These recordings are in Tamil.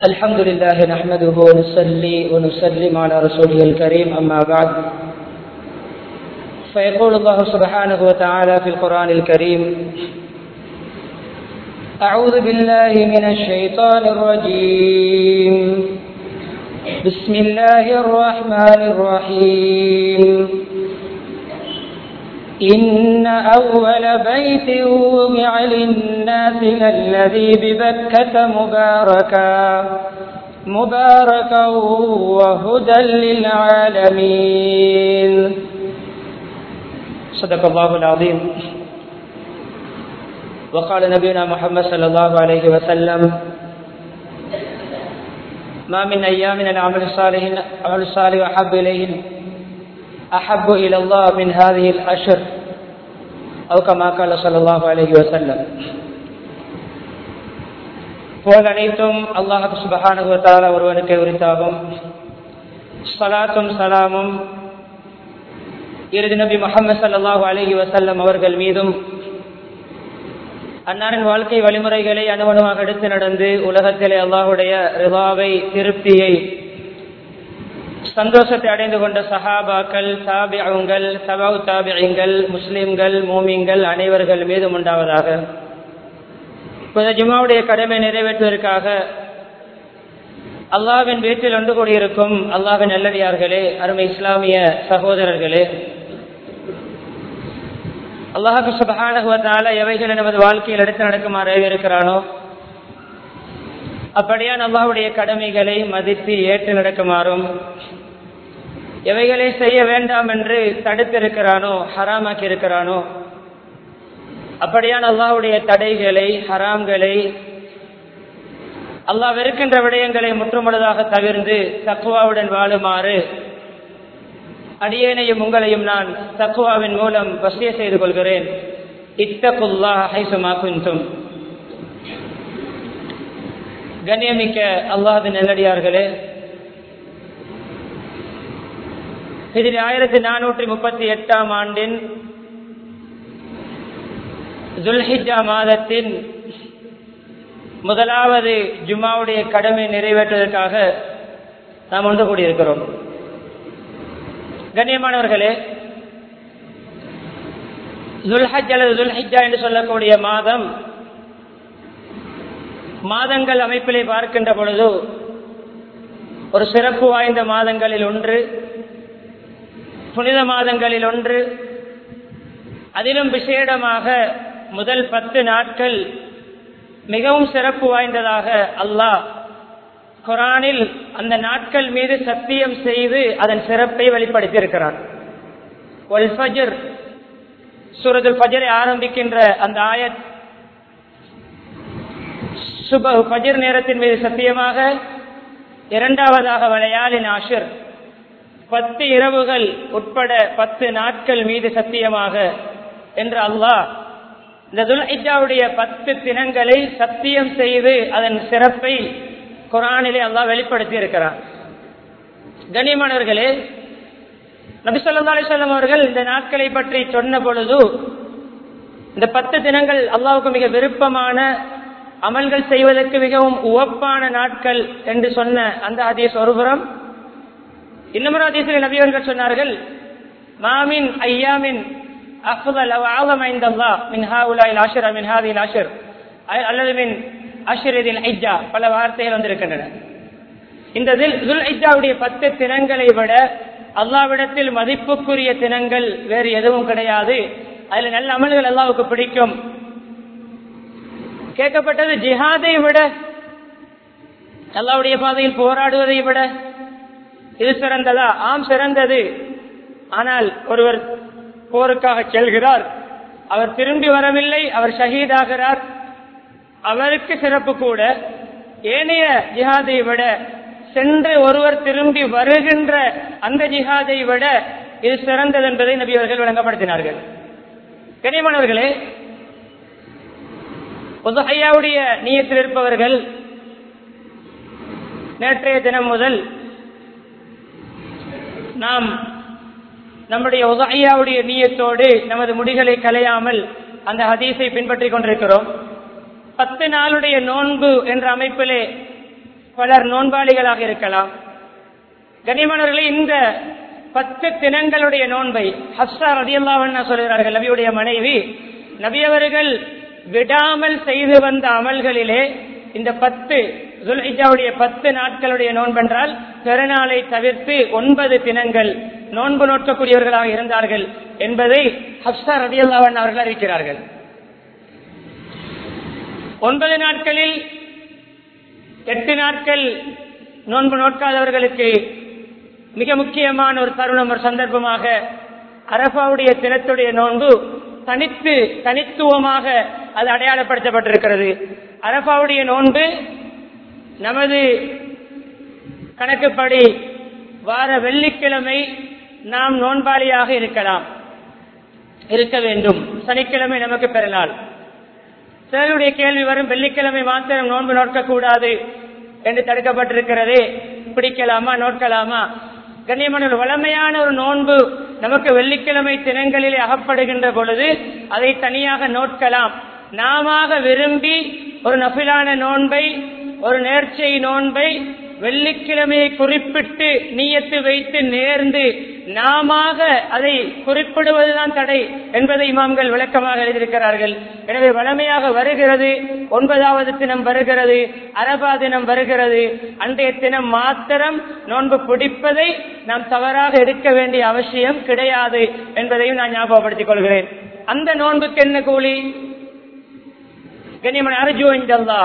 الحمد لله نحمده ونصلي ونسلم على رسوله الكريم أما بعد فيقول الله سبحانه وتعالى في القرآن الكريم أعوذ بالله من الشيطان الرجيم بسم الله الرحمن الرحيم إن أول بيت وضع للناس للذي ببكة مباركا مباركا وهدى للعالمين صدق الله العظيم وقال نبينا محمد صلى الله عليه وسلم ما من أيام العمل الصالح عمل الصالح أحب إليه أحب إلى الله من هذه الأشر أو كما قال صلى الله عليه وسلم போல் அனைத்தும் அல்லாஹு சுபஹானுவத்தால் ஒருவனுக்கு உரித்தாகும் சலாத்தும் சலாமும் இறுதி நபி முகமது சல்லாஹூ அலஹி வசல்லம் அவர்கள் மீதும் அன்னாரின் வாழ்க்கை வழிமுறைகளை அணுவணுவாக எடுத்து நடந்து உலகத்திலே அல்லாஹுடைய ரிவாவை திருப்தியை சந்தோஷத்தை அடைந்து கொண்ட சஹாபாக்கள் தாபியங்கள் சபாவு தாபியங்கள் முஸ்லிம்கள் மூமிங்கள் அனைவர்கள் மீதும் உண்டாவதாக ஜுமாவுடைய கடமை நிறைவேற்றுவதற்காக அல்லாவின் வீட்டில் ஒன்று கூடியிருக்கும் அல்லாவின் நல்லடியார்களே அருமை இஸ்லாமிய சகோதரர்களே அல்லாஹு சுபகானகுவத்தால எவைகளை நமது வாழ்க்கையில் எடுத்து நடக்குமாறு இருக்கிறானோ அப்படியான் அல்லாஹுடைய கடமைகளை மதித்து ஏற்று நடக்குமாறும் எவைகளை செய்ய வேண்டாம் என்று தடுத்திருக்கிறானோ ஹராமாக்கி இருக்கிறானோ அப்படியான் அல்லாஹுடைய தடைகளை ஹராம்களை அல்லாஹ் வெறுக்கின்ற விடயங்களை முற்றுமுழுதாக தவிர்ந்து தக்குவாவுடன் வாழுமாறு அடியேனையும் உங்களையும் நான் தக்குவாவின் மூலம் வசிய செய்து கொள்கிறேன் இத்தகுல்லா ஹைசுமா குந்தும் கண்ணியமிக்க அல்லாஹு நல்லடியார்களே இதில் ஆயிரத்தி நானூற்றி முப்பத்தி எட்டாம் ஆண்டின் ஜுல்ஹிஜா மாதத்தின் முதலாவது ஜுமாவுடைய கடமை நிறைவேற்றுவதற்காக நாம் ஒன்று கூடியிருக்கிறோம் கண்ணியமானவர்களே ஜுல்ஹஜ் அல்லது ஜுல்ஹிஜா என்று சொல்லக்கூடிய மாதம் மாதங்கள் அமைப்பிலே பார்க்கின்ற பொழுது ஒரு சிறப்பு வாய்ந்த மாதங்களில் ஒன்று புனித மாதங்களில் ஒன்று அதிலும் விசேடமாக முதல் பத்து நாட்கள் மிகவும் சிறப்பு வாய்ந்ததாக அல்லாஹ் குரானில் அந்த நாட்கள் மீது சத்தியம் செய்து அதன் சிறப்பை வெளிப்படுத்தியிருக்கிறான் சூரதுல் ஃபஜரை ஆரம்பிக்கின்ற அந்த ஆயத் சுப பஜர் நேரத்தின் மீது சத்தியமாக இரண்டாவதாக வளையாளின் ஆஷர் பத்து இரவுகள் உட்பட பத்து நாட்கள் மீது சத்தியமாக என்று அல்லாஹ் இந்த துல்ஹிஜாவுடைய பத்து தினங்களை சத்தியம் செய்து அதன் சிறப்பை குரானிலே அல்லாஹ் வெளிப்படுத்தி இருக்கிறார் கண்ணியமானவர்களே நபிசல்லா அலிசல்லம் அவர்கள் இந்த நாட்களை பற்றி சொன்ன பொழுது இந்த பத்து தினங்கள் அல்லாவுக்கு மிக விருப்பமான அமல்கள் செய்வதற்கு மிகவும் உவப்பான நாட்கள் என்று சொன்ன அந்த ஹதீஸ் ஒருபுறம் இன்னொரு ஹதீஸில் நபியவர்கள் சொன்னார்கள் மாமின் ஐயாமின் அஃபுதல் அவ் ஆலம் ஐந்தல்லா மின் ஹாவுலாயில் ஆஷர் மின் ஹாதில் ஆஷர் அல்லது மின் அஷரிதில் ஐஜா பல வார்த்தைகள் வந்திருக்கின்றன இந்த துல் ஐஜாவுடைய பத்து தினங்களை விட அல்லாவிடத்தில் மதிப்புக்குரிய தினங்கள் வேறு எதுவும் கிடையாது அதுல நல்ல அமல்கள் அல்லாவுக்கு பிடிக்கும் கேட்கப்பட்டது ஜிஹாதை விட அல்லாவுடைய பாதையில் போராடுவதை விட இது சிறந்ததா ஆம் சிறந்தது ஆனால் ஒருவர் போருக்காக செல்கிறார் அவர் திரும்பி வரவில்லை அவர் ஷஹீதாகிறார் அவருக்கு சிறப்பு கூட ஏனைய ஜிஹாதை விட சென்று ஒருவர் திரும்பி வருகின்ற அந்த ஜிஹாதை விட இது சிறந்தது என்பதை நபி அவர்கள் விளங்கப்படுத்தினார்கள் கனிமணவர்களே உதகையாவுடைய நீயத்தில் இருப்பவர்கள் நேற்றைய தினம் முதல் நாம் நம்முடைய உதகையாவுடைய நீயத்தோடு நமது முடிகளை கலையாமல் அந்த ஹதீஸை பின்பற்றிக் கொண்டிருக்கிறோம் பத்து நாளுடைய நோன்பு என்ற அமைப்பிலே பலர் நோன்பாளிகளாக இருக்கலாம் கனிமணர்களே இந்த பத்து தினங்களுடைய நோன்பை ஹப்சா ரதியல்லாவன் சொல்கிறார்கள் நபியுடைய மனைவி நபியவர்கள் விடாமல் செய்து வந்த அமல்களிலே இந்த பத்து துல்ஹிஜாவுடைய பத்து நாட்களுடைய நோன்பென்றால் பெருநாளை தவிர்த்து ஒன்பது தினங்கள் நோன்பு நோக்கக்கூடியவர்களாக இருந்தார்கள் என்பதை ஹப்சா ரதியல்லாவன் அவர்கள் அறிவிக்கிறார்கள் ஒன்பது நாட்களில் எட்டு நாட்கள் நோன்பு நோக்காதவர்களுக்கு மிக முக்கியமான ஒரு தருணம் ஒரு சந்தர்ப்பமாக அரபாவுடைய தினத்துடைய நோன்பு தனித்து தனித்துவமாக அது அடையாளப்படுத்தப்பட்டிருக்கிறது அரபாவுடைய நோன்பு நமது கணக்குப்படி வார வெள்ளிக்கிழமை நாம் நோன்பாளியாக இருக்கலாம் இருக்க வேண்டும் சனிக்கிழமை நமக்கு பெறலாம் சிலருடைய கேள்வி வரும் வெள்ளிக்கிழமை மாத்திரம் நோன்பு நோக்கக்கூடாது என்று தடுக்கப்பட்டிருக்கிறது பிடிக்கலாமா நோக்கலாமா கண்ணியமான ஒரு வளமையான ஒரு நோன்பு நமக்கு வெள்ளிக்கிழமை தினங்களிலே அகப்படுகின்ற பொழுது அதை தனியாக நோட்கலாம் நாம விரும்பி ஒரு நபிலான நோன்பை ஒரு நேர்ச்சை நோன்பை வெள்ளிக்கிழமையை குறிப்பிட்டு நீயத்து வைத்து நேர்ந்து நாம அதை குறிப்பிடுவதுதான் தடை என்பதை இமாம்கள் விளக்கமாக எழுதியிருக்கிறார்கள் எனவே வளமையாக வருகிறது ஒன்பதாவது தினம் வருகிறது அரபா தினம் வருகிறது அன்றைய தினம் மாத்திரம் நோன்பு பிடிப்பதை நாம் தவறாக எடுக்க வேண்டிய அவசியம் கிடையாது என்பதையும் நான் ஞாபகப்படுத்திக் கொள்கிறேன் அந்த நோன்புக்கு என்ன கூலி கண்ணியமன் அர்ஜு இந்தல்லா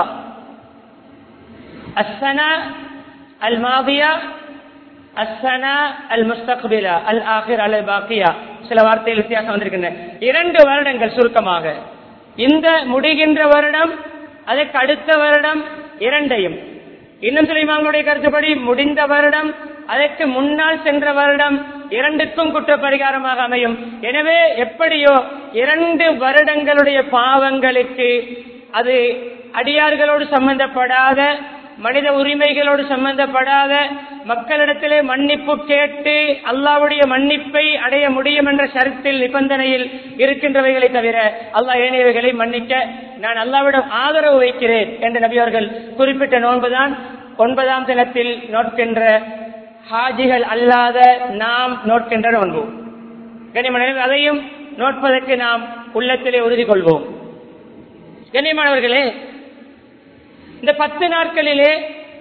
அஸ்ஸனா அல் மாதியா அஸ்ஸனா அல் முஸ்தக்பிலா அல் ஆஹிர் அல் பாக்கியா சில வார்த்தைகள் வித்தியாசம் வந்திருக்கின்றன இரண்டு வருடங்கள் சுருக்கமாக இந்த முடிகின்ற வருடம் அதற்கு அடுத்த வருடம் இரண்டையும் இன்னும் சில இமாம்களுடைய கருத்துப்படி முடிந்த வருடம் அதற்கு முன்னால் சென்ற வருடம் இரண்டுக்கும் குற்ற பரிகாரமாக அமையும் எனவே எப்படியோ இரண்டு வருடங்களுடைய பாவங்களுக்கு அது அடியார்களோடு சம்பந்தப்படாத மனித உரிமைகளோடு சம்பந்தப்படாத மக்களிடத்திலே மன்னிப்பு கேட்டு அல்லாவுடைய மன்னிப்பை அடைய முடியும் என்ற ஷரத்தில் நிபந்தனையில் இருக்கின்றவைகளை தவிர அல்லாஹ் ஏனையவைகளை மன்னிக்க நான் அல்லாவிடம் ஆதரவு வைக்கிறேன் என்று நபியவர்கள் குறிப்பிட்ட நோன்புதான் ஒன்பதாம் தினத்தில் நோட்கின்ற ஹாஜிகள் அல்லாத நாம் நோட்கின்ற நோன்பு கனிமணர்கள் அதையும் நோட்பதற்கு நாம் உள்ளத்திலே உறுதி கொள்வோம் கண்ணியமானவர்களே இந்த பத்து நாட்களிலே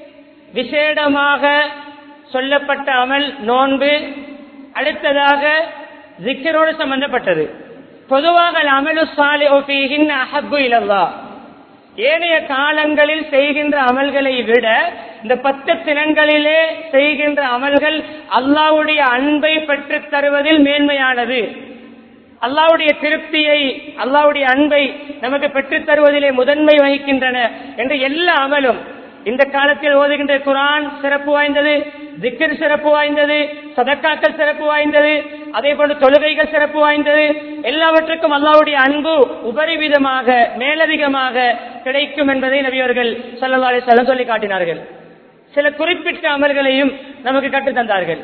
விசேடமாக சொல்லப்பட்ட அமல் நோன்பு அடுத்ததாக ஜிக்கரோடு சம்பந்தப்பட்டது பொதுவாக அமலு சாலி அஹப்பு இலல்லா ஏனைய காலங்களில் செய்கின்ற அமல்களை விட இந்த பத்து தினங்களிலே செய்கின்ற அமல்கள் அல்லாவுடைய அன்பை பெற்றுத் தருவதில் மேன்மையானது அல்லாவுடைய திருப்தியை அல்லாவுடைய அன்பை நமக்கு பெற்றுத் தருவதிலே முதன்மை வகிக்கின்றன என்று எல்லா அமலும் இந்த காலத்தில் ஓதுகின்ற குரான் சிறப்பு வாய்ந்தது திக்கர் சிறப்பு வாய்ந்தது சதக்காக்கள் சிறப்பு வாய்ந்தது அதே போன்று தொழுகைகள் சிறப்பு வாய்ந்தது எல்லாவற்றுக்கும் அல்லாவுடைய அன்பு உபரிவிதமாக மேலதிகமாக கிடைக்கும் என்பதை நபியவர்கள் சல்லல்லாலே சொல்ல சொல்லி காட்டினார்கள் சில குறிப்பிட்ட அமல்களையும் நமக்கு கற்றுத் தந்தார்கள்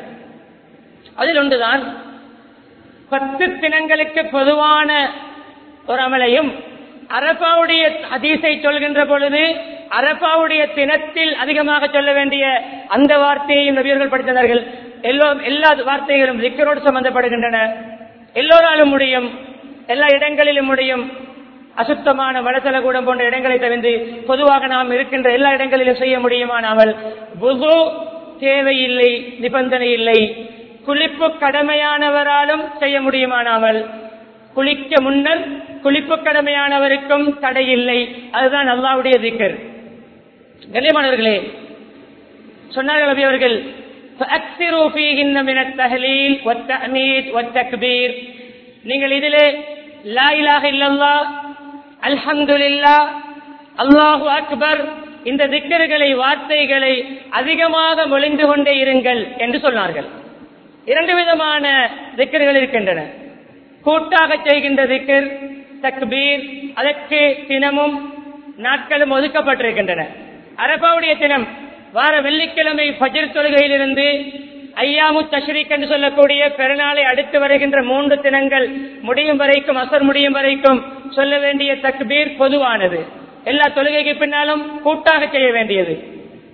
அதில் ஒன்றுதான் பத்து தினங்களுக்கு பொதுவான ஒரு அமலையும் அரபாவுடைய ஹதீஸை சொல்கின்ற பொழுது அரபாவுடைய தினத்தில் அதிகமாக சொல்ல வேண்டிய அந்த வார்த்தையையும் நபியர்கள் படித்ததார்கள் எல்லோ எல்லா வார்த்தைகளும் திக்கரோடு சம்பந்தப்படுகின்றன எல்லோராலும் முடியும் எல்லா இடங்களிலும் முடியும் அசுத்தமான வடசலகூடம் போன்ற இடங்களை தவிர்த்து பொதுவாக நாம் இருக்கின்ற எல்லா இடங்களிலும் செய்ய முடியுமானாமல் புது தேவையில்லை நிபந்தனை இல்லை குளிப்பு கடமையானவராலும் செய்ய முடியுமானாமல் குளிக்க முன்னர் குளிப்பு கடமையானவருக்கும் தடையில்லை அதுதான் அல்லாவுடைய திக்கர் கண்ணியமானவர்களே சொன்னார்கள் நபி அவர்கள் فأكثروا فيهن من التهليل والتأميد والتكبير நீங்கள் இதிலே லா இலாஹ இல்லல்லா அல்ஹம்துலில்லா அல்லாஹு அக்பர் இந்த திக்கர்களை வார்த்தைகளை அதிகமாக மொழிந்து கொண்டே இருங்கள் என்று சொன்னார்கள் இரண்டு விதமான திக்கர்கள் இருக்கின்றன கூட்டாக செய்கின்ற திக்கர் தக்பீர் அதற்கு தினமும் நாட்களும் ஒதுக்கப்பட்டிருக்கின்றன அரபாவுடைய தினம் வார வெள்ளிக்கிழமை பஜர் தொழுகையிலிருந்து ஐயாமு தஷ்ரீக் என்று சொல்லக்கூடிய பெருநாளை அடுத்து வருகின்ற மூன்று தினங்கள் முடியும் வரைக்கும் அசர் முடியும் வரைக்கும் சொல்ல வேண்டிய தக்பீர் பொதுவானது எல்லா தொழுகைக்கு பின்னாலும் கூட்டாக செய்ய வேண்டியது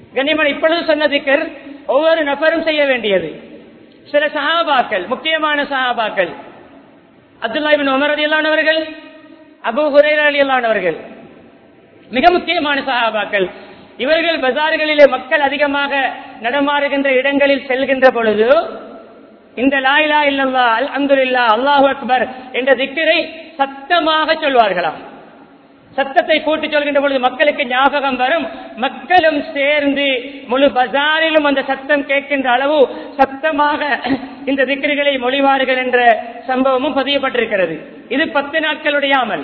கண்ணியமான இப்பொழுது சொன்ன திக்கர் ஒவ்வொரு நபரும் செய்ய வேண்டியது சில சஹாபாக்கள் முக்கியமான சஹாபாக்கள் அப்துல்லா இபின் உமர் அலியல்லானவர்கள் அபு ஹுரேரா அலியல்லானவர்கள் மிக முக்கியமான சஹாபாக்கள் இவர்கள் பஜார்களிலே மக்கள் அதிகமாக நடமாறுகின்ற இடங்களில் செல்கின்ற பொழுது இந்த லாயிலா இல்லல்லா அல் அந்துல்லா அல்லாஹு அக்பர் என்ற திக்கரை சத்தமாக சொல்வார்களாம் சத்தத்தை கூட்டி சொல்கின்ற பொழுது மக்களுக்கு ஞாபகம் வரும் மக்களும் சேர்ந்து முழு பஜாரிலும் அந்த சத்தம் கேட்கின்ற அளவு சத்தமாக இந்த திக்கர்களை மொழிவார்கள் என்ற சம்பவமும் பதியப்பட்டிருக்கிறது இது பத்து நாட்களுடைய அமல்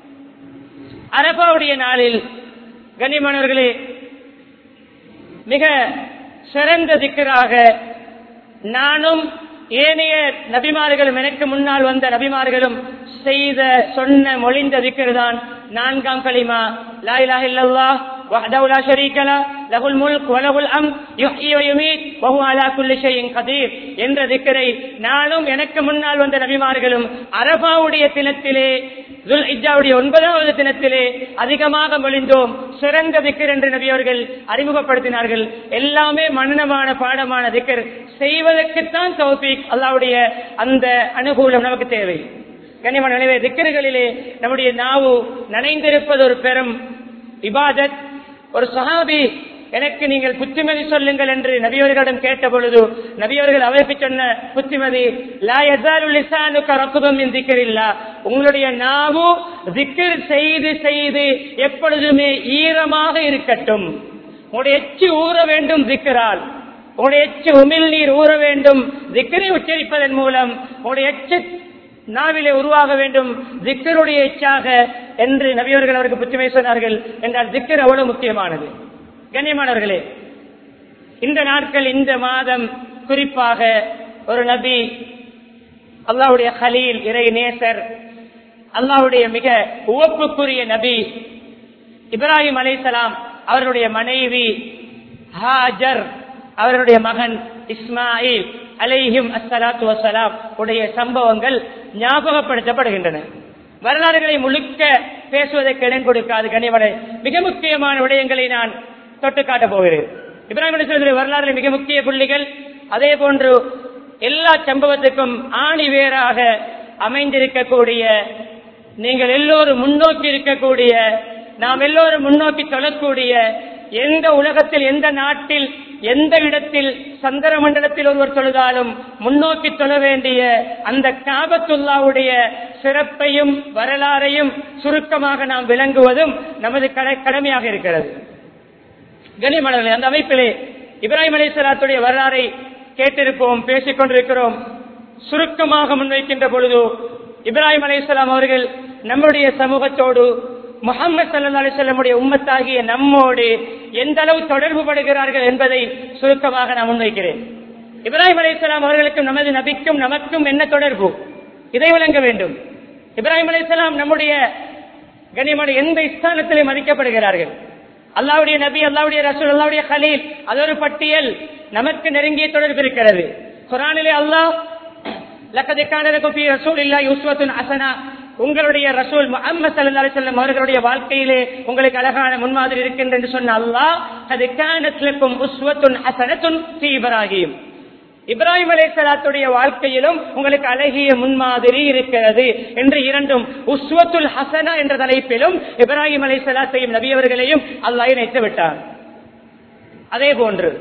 அரபாவுடைய நாளில் கண்ணியமானவர்களே மிக சிறந்த திக்கராக நானும் ஏனைய நபிமார்களும் எனக்கு முன்னால் வந்த நபிமார்களும் செய்த சொன்ன மொழிந்த திக்கர் தான் நான்காம் களிமா லா இலாஹ இல்லல்லாஹ் وحده لا شريك له له الملك وله الأمر يحيي ويميت وهو على كل شيء قدير என்ற திக்கரை நானும் எனக்கு முன்னால் வந்த நபிமார்களும் அரபாவுடைய தினத்திலே துல் இஜாவுடைய ஒன்பதாவது தினத்திலே அதிகமாக மொழிந்தோம் சிறந்த திக்கர் என்று நபி அவர்கள் அறிமுகப்படுத்தினார்கள் எல்லாமே மன்னமான பாடமான திக்கர் செய்வதற்குத்தான் தௌபிக் அல்லாவுடைய அந்த அனுகூலம் நமக்கு தேவை கனிமன் நினைவே திக்கர்களிலே நம்முடைய நாவு நனைந்திருப்பது ஒரு பெரும் இபாதத் ஒரு சஹாபி எனக்கு நீங்கள் புத்திமதி சொல்லுங்கள் என்று நபியவர்களிடம் கேட்ட பொழுது நபியவர்கள் அவருக்கு சொன்ன புத்திமதி லா யஸாலு லிசானுக ரக்பம் மின் திக்ரில்லா உங்களுடைய நாவு திக்ர் செய்து செய்து எப்பொழுதுமே ஈரமாக இருக்கட்டும் உங்களுடைய எச்சு ஊற வேண்டும் திக்ரால் உங்களுடைய எச்சு உமிழ் நீர் ஊற வேண்டும் திக்கரை உச்சரிப்பதன் மூலம் உங்களுடைய எச்சு நாவிலே உருவாக வேண்டும் திக்கருடைய எச்சாக என்று நபியவர்கள் அவருக்கு புத்திமை சொன்னார்கள் என்றால் திக்கர் அவ்வளவு முக்கியமானது கண்ணியமானவர்களே இந்த நாட்கள் இந்த மாதம் குறிப்பாக ஒரு நபி அல்லாவுடைய ஹலீல் இறை நேசர் அல்லாவுடைய மிக உவப்புக்குரிய நபி இப்ராஹிம் அலைசலாம் அவருடைய மனைவி ஹாஜர் அவருடைய மகன் இஸ்மாயில் அலைஹிம் அஸ்ஸலாத்து வசலாம் உடைய சம்பவங்கள் ஞாபகப்படுத்தப்படுகின்றன வரலாறுகளை முழுக்க பேசுவதற்கு இடம் கொடுக்காது கனிவனை மிக முக்கியமான விடயங்களை நான் தொட்டு காட்டப் போகிறேன் இப்ராஹிம் அலிஸ்வருடைய வரலாறு மிக முக்கிய புள்ளிகள் அதே போன்று எல்லா சம்பவத்துக்கும் ஆணி வேறாக அமைந்திருக்கக்கூடிய நீங்கள் எல்லோரும் முன்னோக்கி இருக்கக்கூடிய நாம் எல்லோரும் முன்னோக்கி தொழக்கூடிய எந்த உலகத்தில் எந்த நாட்டில் எந்த இடத்தில் சந்திர மண்டலத்தில் ஒருவர் தொழுதாலும் முன்னோக்கி தொழ வேண்டிய அந்த காபத்துல்லாவுடைய சிறப்பையும் வரலாறையும் சுருக்கமாக நாம் விளங்குவதும் நமது கடை- கடமையாக இருக்கிறது கனிமலர்களே அந்த அமைப்பிலே இப்ராஹிம் அலிசலாத்துடைய வரலாறை கேட்டிருப்போம் பேசிக் கொண்டிருக்கிறோம் சுருக்கமாக முன்வைக்கின்ற பொழுது இப்ராஹிம் அலிஸ்லாம் அவர்கள் நம்முடைய சமூகத்தோடு முகமது சல்லா அலிசல்லமுடைய உம்மத்தாகிய நம்மோடு எந்த அளவு தொடர்பு படுகிறார்கள் என்பதை சுருக்கமாக நான் முன்வைக்கிறேன் இப்ராஹிம் அலிஸ்லாம் அவர்களுக்கும் நமது நபிக்கும் நமக்கும் என்ன தொடர்பு இதை விளங்க வேண்டும் இப்ராஹிம் அலிஸ்லாம் நம்முடைய கண்ணியமான எந்த ஸ்தானத்திலே மதிக்கப்படுகிறார்கள் அல்லாவுடைய நபி அல்லாவுடைய ரசூல் அல்லாவுடைய கலீல் அது ஒரு பட்டியல் நமக்கு நெருங்கிய தொடர்பு இருக்கிறது குரானிலே அல்லாஹ் லக்கது கானலக்கும் ஃபீ ரசூலில்லாஹி உஸ்வத்துன் ஹஸனா உங்களுடைய ரசூல் முஹம்மது ஸல்லல்லாஹு அலைஹி வஸல்லம் அவர்களுடைய வாழ்க்கையிலே உங்களுக்கு அழகான முன்மாதிரி இருக்கின்ற என்று சொன்ன அல்லாஹ் அது கானத் லக்கும் உஸ்வத்துன் ஹஸனத்துன் ஃபீ இப்ராஹிம் இப்ராஹிம் அலைஹிஸ்ஸலாத்துடைய வாழ்க்கையிலும் உங்களுக்கு அழகிய முன்மாதிரி இருக்கிறது என்று இரண்டும் உஸ்வத்துல் ஹசனா என்ற தலைப்பிலும் இப்ராஹிம் அலைஹிஸ்ஸலாத்தையும் நபி அவர்களையும் அல்லாஹ் இணைத்து விட்டார் அதே போன்று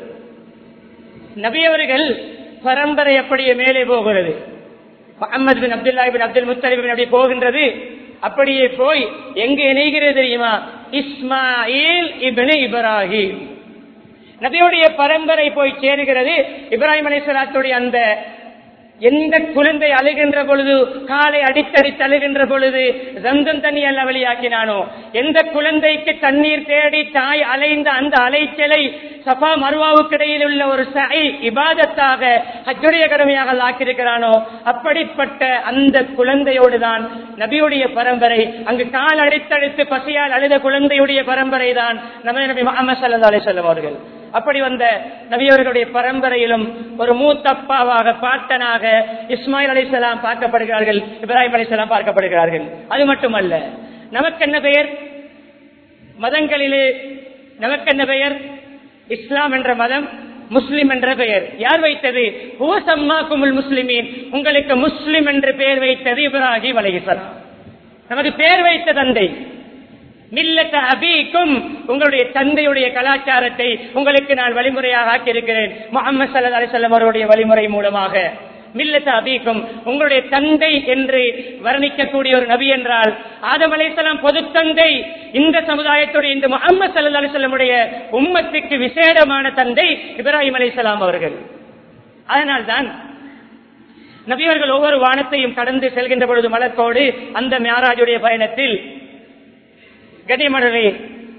நபி அவர்கள் பரம்பரை அப்படியே மேலே போகிறது முகமது பின் அப்துல்லா பின் அப்துல் முத்தலிப் பின் அப்படி போகின்றது அப்படியே போய் எங்க இணைகிறது தெரியுமா இஸ்மாயில் இப்னு இப்ராஹிம் நபியுடைய பரம்பரை போய் சேருகிறது இப்ராஹிம் அலிஸ்லாத்துடைய அந்த எந்த குழந்தை அழுகின்ற பொழுது காலை அடித்தடித்து அழுகின்ற பொழுது ரந்தம் தண்ணி அல்ல வழியாக்கினானோ எந்த குழந்தைக்கு தண்ணீர் தேடி தாய் அலைந்த அந்த அலைச்சலை சபா மருவாவுக்கு இடையில் உள்ள ஒரு சை இபாதத்தாக ஹஜ்ஜுடைய கடமையாக ஆக்கியிருக்கிறானோ அப்படிப்பட்ட அந்த குழந்தையோடு தான் நபியுடைய பரம்பரை அங்கு கால் அடித்தடித்து பசியால் அழுத குழந்தையுடைய பரம்பரை தான் நமது நபி முகமது சல்லா அலிசல்லம் அவர்கள் அப்படி வந்த நபியவர்களுடைய பரம்பரையிலும் ஒரு மூத்தப்பாவாக பாட்டனாக இஸ்மாயில் அலிசலாம் பார்க்கப்படுகிறார்கள் இப்ராஹிம் அலிசலாம் பார்க்கப்படுகிறார்கள் அது மட்டுமல்ல நமக்கு என்ன பெயர் மதங்களிலே நமக்கு என்ன பெயர் இஸ்லாம் என்ற மதம் முஸ்லிம் என்ற பெயர் யார் வைத்தது ஹுவ சம்மாக்குமுல் முஸ்லிமீன் உங்களுக்கு முஸ்லிம் என்று பெயர் வைத்தது இப்ராஹிம் அலைஹிஸ்ஸலாம் நமக்கு பெயர் வைத்த தந்தை மில்லத்த அபீக்கும் உங்களுடைய தந்தையுடைய கலாச்சாரத்தை உங்களுக்கு நான் வழிமுறையாக ஆக்கியிருக்கிறேன் முகமது சல்லா அலிசல்லம் அவருடைய வழிமுறை மூலமாக மில்லத்த அபீக்கும் உங்களுடைய தந்தை என்று வர்ணிக்கக்கூடிய ஒரு நபி என்றால் ஆதம் அலைசலாம் பொது தந்தை இந்த சமுதாயத்துடைய இந்த முகமது சல்லா அலிசல்லமுடைய உம்மத்துக்கு விசேடமான தந்தை இப்ராஹிம் அலைசலாம் அவர்கள் அதனால்தான் நபியவர்கள் ஒவ்வொரு வானத்தையும் கடந்து செல்கின்ற பொழுது மலர்க்கோடு அந்த மியாராஜுடைய பயணத்தில் கனிமணரே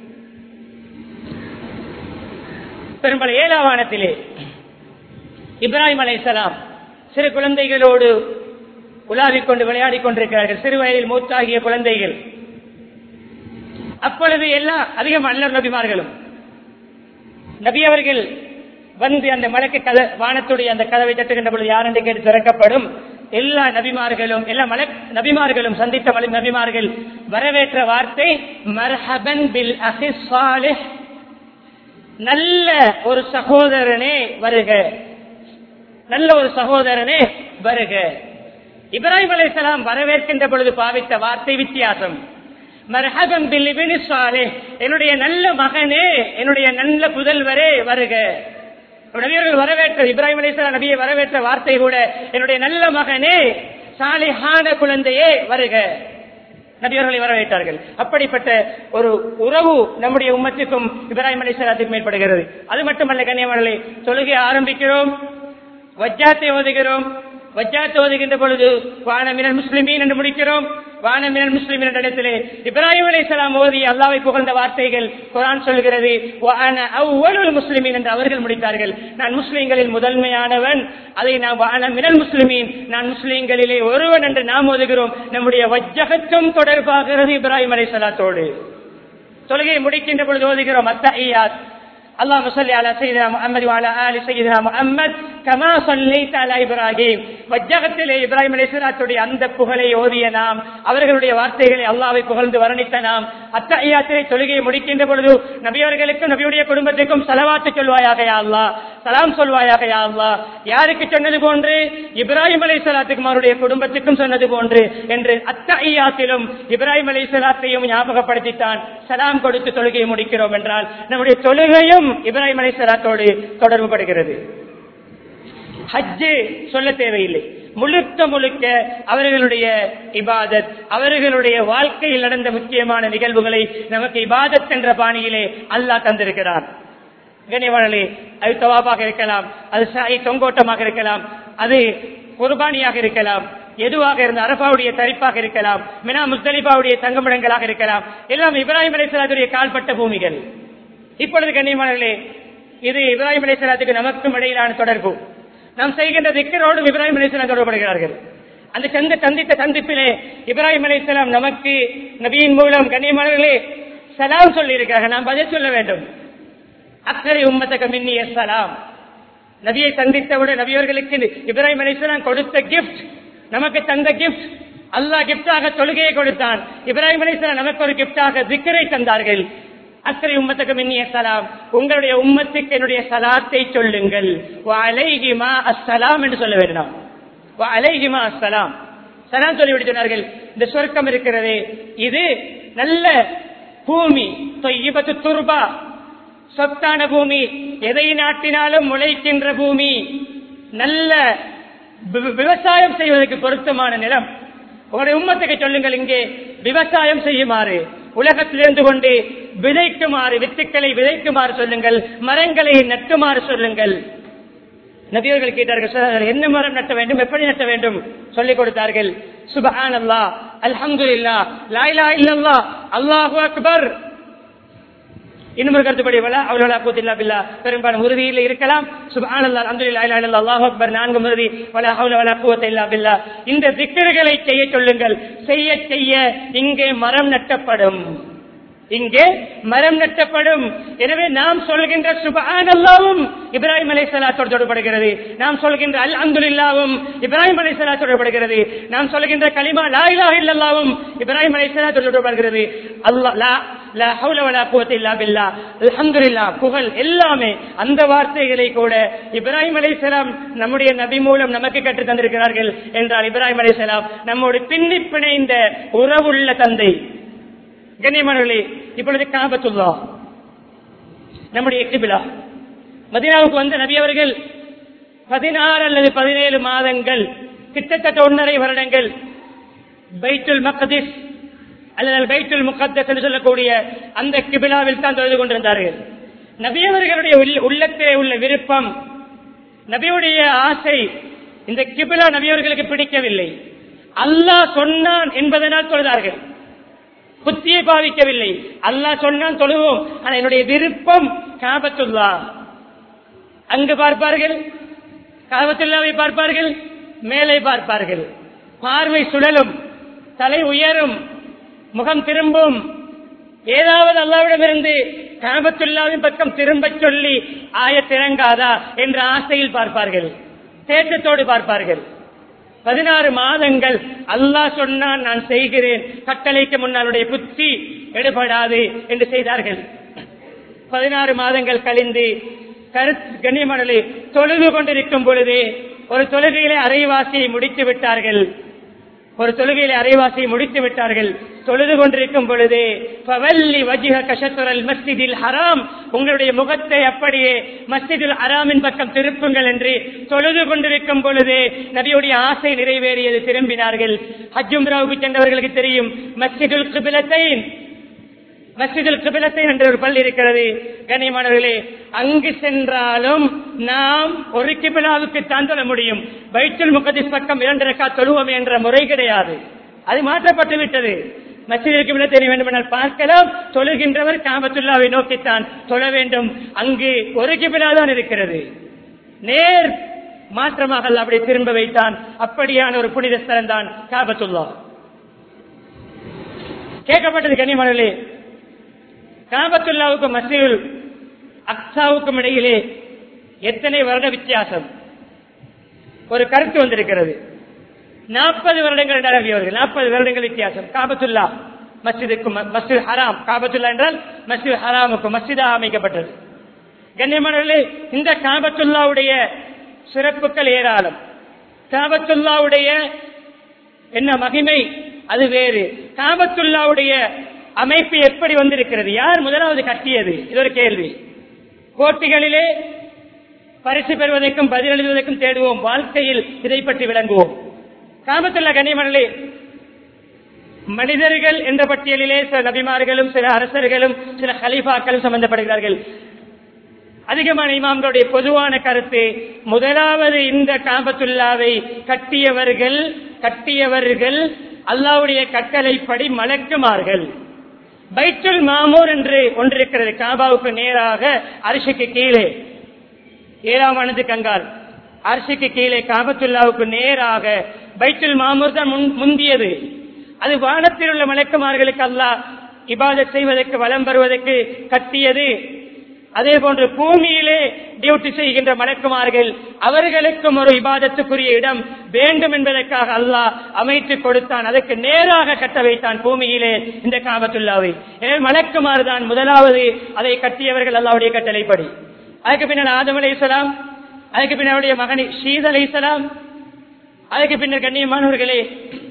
பெரும்பாலும் ஏழாம் வானத்திலே இப்ராஹிம் அலைசலாம் சிறு குழந்தைகளோடு உலாவிக் கொண்டு விளையாடிக் கொண்டிருக்கிறார்கள் சிறு வயதில் மூத்தாகிய குழந்தைகள் அப்பொழுது எல்லா அதிகம் அல்லர் நபிமார்களும் நபி அவர்கள் வந்து அந்த மலைக்கு கத வானத்துடைய அந்த கதவை தட்டுகின்ற பொழுது யார் என்று கேட்டு திறக்கப்படும் எல்லா நபிமார்களும் எல்லா மல நபிமார்களும் சந்தித்த மலை நபிமார்கள் வரவேற்ற வார்த்தை மர்ஹபன் பில் அஹி சாலிஹ் நல்ல ஒரு சகோதரனே வருக நல்ல ஒரு சகோதரனே வருக இப்ராஹிம் அலைஹிஸ்ஸலாம் வரவேற்கின்ற பொழுது பாவித்த வார்த்தை வித்தியாசம் மர்ஹபன் பில் இப்னி சாலிஹ் என்னுடைய நல்ல மகனே என்னுடைய நல்ல புதல்வரே வருக நபியர்கள் வரவேற்ற இப்ராஹிம் அலிஸ்லாம் நபியை வரவேற்ற வார்த்தை கூட என்னுடைய நல்ல மகனே சாலிஹான குழந்தையே வருக நபியர்களை வரவேற்றார்கள் அப்படிப்பட்ட ஒரு உறவு நம்முடைய உம்மத்துக்கும் இப்ராஹிம் அலிஸ்லாத்துக்கும் ஏற்படுகிறது அது மட்டுமல்ல கன்னியமர்களை தொழுகை ஆரம்பிக்கிறோம் வஜ்ஜாத்தை ஓதுகிறோம் வஜ்ஜாத்தை ஓதுகின்ற பொழுது வானமினல் முஸ்லிமீன் என்று முடிக்கிறோம் வானமினல் முஸ்லிமின் என்ற இடத்திலே இப்ராஹிம் அலைஹிஸ்ஸலாம் ஓதி அல்லாவை புகழ்ந்த வார்த்தைகள் குரான் சொல்கிறது வான அவ்வளவு முஸ்லிமீன் என்று அவர்கள் முடித்தார்கள் நான் முஸ்லிம்களில் முதன்மையானவன் அதை நான் வான மினல் முஸ்லிமீன் நான் முஸ்லிம்களிலே ஒருவன் என்று நாம் ஓதுகிறோம் நம்முடைய வஜ்ஜகத்தும் தொடர்பாகிறது இப்ராஹிம் அலைஹிஸ்ஸலாத்தோடு தொழுகையை முடிக்கின்ற பொழுது ஓதுகிறோம் அத்தஹியாத் اللهم صل على سيدنا محمد وعلى ال سيدنا محمد كما صليت على ابراهيم வஜ்ஜகத்திலே இப்ராஹிம் அலைஹிஸ்ஸலாத்துடைய அந்த புகழை ஓதிய நாம் அவர்களுடைய வார்த்தைகளை அல்லாஹ்வை புகழ்ந்து வர்ணித்த நாம் அத்தஹியாத்திலே தொழுகையை முடிக்கின்ற பொழுது நபியவர்களுக்கும் நபியுடைய குடும்பத்திற்கும் சலவாத்து சொல்வாயாக யா அல்லாஹ் சலாம் சொல்வாயாக யா அல்லாஹ் யாருக்கு சொன்னது போன்று இப்ராஹிம் அலைஹிஸ்ஸலாத்துக்கும் அவருடைய குடும்பத்துக்கும் சொன்னது போன்று என்று அத்தஹியாத்திலும் இப்ராஹிம் அலைஹிஸ்ஸலாத்தையும் ஞாபகப்படுத்தித்தான் சலாம் கொடுத்து தொழுகையை முடிக்கிறோம் என்றால் நம்முடைய தொழுகையும் இப்ராஹிம் அலைஹிஸ்ஸலாத்தோடு தொடர்பு படுகிறது ஹஜ்ஜு சொல்ல தேவையில்லை முழுக்க முழுக்க அவர்களுடைய இபாதத் அவர்களுடைய வாழ்க்கையில் நடந்த முக்கியமான நிகழ்வுகளை நமக்கு இபாதத் என்ற பாணியிலே அல்லாஹ் தந்திருக்கிறார் கண்ணியவாளர்களே அது தவாபாக இருக்கலாம் அது சாய் தொங்கோட்டமாக இருக்கலாம் அது குர்பானியாக இருக்கலாம் எதுவாக இருந்த அரபாவுடைய தரிப்பாக இருக்கலாம் மினா முஸ்தலிபாவுடைய தங்கமிடங்களாக இருக்கலாம் எல்லாம் இப்ராஹிம் அலைசலாத்துடைய கால்பட்ட பூமிகள் இப்பொழுது கண்ணியமானர்களே இது இப்ராஹிம் அலைசலாத்துக்கு நமக்கும் இடையிலான தொடர்பு நாம் செய்கின்ற திக்கரோடு இப்ராஹிம் அலைசலாம் தொடர்படுகிறார்கள் அந்த சந்த சந்தித்த சந்திப்பிலே இப்ராஹிம் அலைசலாம் நமக்கு நபியின் மூலம் கண்ணியமானவர்களே சலாம் சொல்லி இருக்கிறார்கள் நாம் பதில் சொல்ல வேண்டும் அக்கறை உம்மத்தக மின்னிய சலாம் நபியை சந்தித்தவுடன் நபியவர்களுக்கு இப்ராஹிம் அலைசலாம் கொடுத்த கிஃப்ட் நமக்கு தந்த கிஃப்ட் அல்லாஹ் கிஃப்டாக தொழுகையை கொடுத்தான் இப்ராஹிம் அலைசலாம் நமக்கு ஒரு கிஃப்டாக திக்கரை தந்தார்கள் அக்கறை உம்மத்துக்கு மின்னிய சலாம் உங்களுடைய உம்மத்துக்கு என்னுடைய சலாத்தை சொல்லுங்கள் அலைகிமா அஸ்ஸலாம் என்று சொல்ல வேண்டாம் அலைகிமா அஸ்ஸலாம் சலாம் சொல்லிவிட்டு சொன்னார்கள் இந்த சொர்க்கம் இருக்கிறதே இது நல்ல பூமி தொய்யபத்து துர்பா சொத்தான பூமி எதை நாட்டினாலும் முளைக்கின்ற பூமி நல்ல வி- விவசாயம் செய்வதற்கு பொருத்தமான நிலம் உங்களுடைய உம்மத்துக்கு சொல்லுங்கள் இங்கே விவசாயம் செய்யுமாறு உலகத்தில் இருந்து கொண்டு விதைக்குமாறு வித்துக்களை விதைக்குமாறு சொல்லுங்கள் மரங்களை நட்டுமாறு சொல்லுங்கள் நபியர்கள் கேட்டார்கள் சொன்னார்கள், என்ன மரம் நட்ட வேண்டும் எப்படி நட்ட வேண்டும் சொல்லிக் கொடுத்தார்கள் சுபஹான் அல்லா அல்ஹம்து இல்லா லாயிலா இல்லல்லா அல்லாஹு அக்பர் இன்னும் ஒரு கருத்துப்படி வலா அவ்வளோ கூத்தில்லா பில்லா பெரும்பாலும் உறுதியில் இருக்கலாம் சுபானல்லா அல்ஹம்துலில்லாஹி லா இலாஹா இல்லல்லாஹ் அல்லாஹு அக்பர் நான்கு உறுதி வலா ஹவுல வலா குவத்த இல்லா பில்லா இந்த திக்ருகளை செய்ய சொல்லுங்கள் செய்ய செய்ய இங்கே மரம் நட்டப்படும் இங்கே மரம் நட்டப்படும் எனவே நாம் சொல்கின்ற சுபான் அல்லாவும் இப்ராஹிம் அலை சலாத்தோடு தொடர்படுகிறது நாம் சொல்கின்ற அல் அந்துல்லாவும் இப்ராஹிம் அலை சலாத்தோடு தொடர்படுகிறது நாம் சொல்கின்ற கலிமா லா இலாஹ இல்லல்லாவும் இப்ராஹிம் அலை சலாத்தோடு தொடர்படுகிறது அல்லாஹ் லா லா ஹவுல வலா குவத்த இல்லா பில்லா அல்ஹம்துலில்லாஹ் புகழ் எல்லாமே அந்த வார்த்தைகளை கூட இப்ராஹிம் அலைஹிஸ்ஸலாம் நம்முடைய நபி மூலம் நமக்கு கற்றுத் தந்திருக்கிறார்கள் என்றால் இப்ராஹிம் அலைஹிஸ்ஸலாம் நம்மோடு பின்னி பிணைந்த உறவுள்ள தந்தை கண்ணியமானவர்களே இப்பொழுது காபத்துல்லா நம்முடைய கிபிலா மதீனாவுக்கு வந்த நபி அவர்கள் பதினாறு அல்லது பதினேழு மாதங்கள் கிட்டத்தட்ட ஒன்றரை வருடங்கள் பைத்துல் மக்கதிஸ் அல்லது பைத்துல் முகத்தஸ் என்று சொல்லக்கூடிய அந்த கிபிலாவில் தான் தொழுது கொண்டிருந்தார்கள் நபியவர்களுடைய உள்ள- உள்ளத்திலே உள்ள விருப்பம் நபியுடைய ஆசை இந்த கிபிலா நபியவர்களுக்கு பிடிக்கவில்லை அல்லாஹ் சொன்னான் என்பதனால் தொழுதார்கள் புத்தியை பாவிக்கவில்லை அல்லாஹ் சொன்னான் தொழுவோம் ஆனா என்னுடைய விருப்பம் காபத்துல்லா அங்கு பார்ப்பார்கள் காபத்துல்லாவை பார்ப்பார்கள் மேலே பார்ப்பார்கள் பார்வை சுழலும் தலை உயரும் முகம் திரும்பும் ஏதாவது அல்லாவிடமிருந்து காபத்துல்லாவின் பக்கம் திரும்பச் சொல்லி ஆயத்திறங்காதா என்ற ஆசையில் பார்ப்பார்கள் தேட்டத்தோடு பார்ப்பார்கள் பதினாறு மாதங்கள் அல்லாஹ் சொன்னான் நான் செய்கிறேன் கட்டளைக்கு முன்னாளுடைய புத்தி எடுபடாது என்று செய்தார்கள் பதினாறு மாதங்கள் கழிந்து கருத்து கண்ணியமடலை தொழுது கொண்டிருக்கும் பொழுது ஒரு தொழுகையிலே அரைவாசியை முடித்து விட்டார்கள் ஒரு தொழுகையிலே அரைவாசியை முடித்து விட்டார்கள் தொழுது கொண்டிருக்கும் பொழுது பவல்லி வஜிக கஷத்துரல் மஸ்ஜிதில் ஹராம் உங்களுடைய முகத்தை அப்படியே மஸ்ஜிதுல் ஹராமின் பக்கம் திருப்புங்கள் என்று தொழுது கொண்டிருக்கும் பொழுது நபியுடைய ஆசை நிறைவேறியது திரும்பினார்கள் ஹஜ்ஜும்ராவுக்கு சென்றவர்களுக்கு தெரியும் மஸ்ஜிதுல் கிபிலத்தை மஸ்ஜிதுல் கிபிலத்தை என்ற ஒரு பள்ளி இருக்கிறது கண்ணியமானவர்களே அங்கு சென்றாலும் நாம் ஒரு கிபிலாவுக்கு தான் தொழ முடியும் பைத்துல் முகதிஸ் பக்கம் இரண்டு ரக்கா தொழுவோம் என்ற முறை கிடையாது அது மாற்றப்பட்டு விட்டது மஸ்ஜிதில் கிபிலத்தை வேண்டுமென்றால் பார்க்கலாம் தொழுகின்றவர் காபத்துல்லாவை நோக்கித்தான் தொழ வேண்டும் அங்கு ஒரு கிபிலா தான் இருக்கிறது நேர் மாற்றமாக அல்லாஹ் அப்படி திரும்ப வைத்தான் அப்படியான ஒரு புனித ஸ்தலம் தான் காபத்துல்லா கேட்கப்பட்டது கனிமணலே காபத்துல்லாவுக்கும் மசீல் அக்சாவுக்கும் இடையிலே எத்தனை வருட வித்தியாசம் ஒரு கருத்து வந்திருக்கிறது நாற்பது வருடங்கள் நடவியவர்கள் நாற்பது வருடங்கள் வித்தியாசம் காபத்துல்லா மஸ்ஜிதுக்கும் மஸ்ஜித் ஹராம் காபத்துல்லா என்றால் மஸ்ஜித் ஹராமுக்கும் மஸ்ஜிதாக அமைக்கப்பட்டது கண்ணியமானவர்களே இந்த காபத்துல்லாவுடைய சிறப்புகள் ஏராளம் காபத்துல்லாவுடைய என்ன மகிமை அது வேறு காபத்துல்லாவுடைய அமைப்பு எப்படி வந்திருக்கிறது யார் முதலாவது கட்டியது இது ஒரு கேள்வி போட்டிகளிலே பரிசு பெறுவதற்கும் பதில் எழுதுவதற்கும் தேடுவோம் வாழ்க்கையில் இதை பற்றி விளங்குவோம் காபத்துல்லா கண்ணியமனே மனிதர்கள் என்ற பட்டியலிலே சில நபிமார்களும் சில அரசர்களும் சில ஹலீஃபாக்களும் சம்பந்தப்படுகிறார்கள் அதிகமான இமாம்களுடைய பொதுவான கருத்து முதலாவது இந்த காபத்துல்லாவை கட்டியவர்கள் கட்டியவர்கள் அல்லாவுடைய கட்டளைப்படி மலக்குமார்கள் பைத்துல் மாமூர் என்று ஒன்றிருக்கிறது காபாவுக்கு நேராக அரிசிக்கு கீழே ஏழாம் ஆனது கங்கால் அரிசிக்கு கீழே காபத்துல்லாவுக்கு நேராக பைத்துல் மாமூர் தான் முன்- முந்தியது அது வானத்தில் உள்ள மலக்குமார்களுக்கு அல்லாஹ் இபாதத் செய்வதற்கு வலம் வருவதற்கு கட்டியது அதே போன்று பூமியிலே டியூட்டி செய்கின்ற மலக்குமார்கள் அவர்களுக்கும் ஒரு இபாதத்துக்குரிய இடம் வேண்டும் என்பதற்காக அல்லாஹ் அமைத்து கொடுத்தான் அதற்கு நேராக கட்ட வைத்தான் பூமியிலே இந்த காபத்துல்லாவை எனவே மலக்குமார் தான் முதலாவது அதை கட்டியவர்கள் அல்லாவுடைய கட்டளைப்படி அதுக்கு பின்னர் ஆதம் அலை இஸ்லாம் அதுக்கு பின்னர் அவருடைய மகன் ஷீத் அலை இஸ்லாம் அதுக்கு பின்னர் கண்ணியமானவர்களே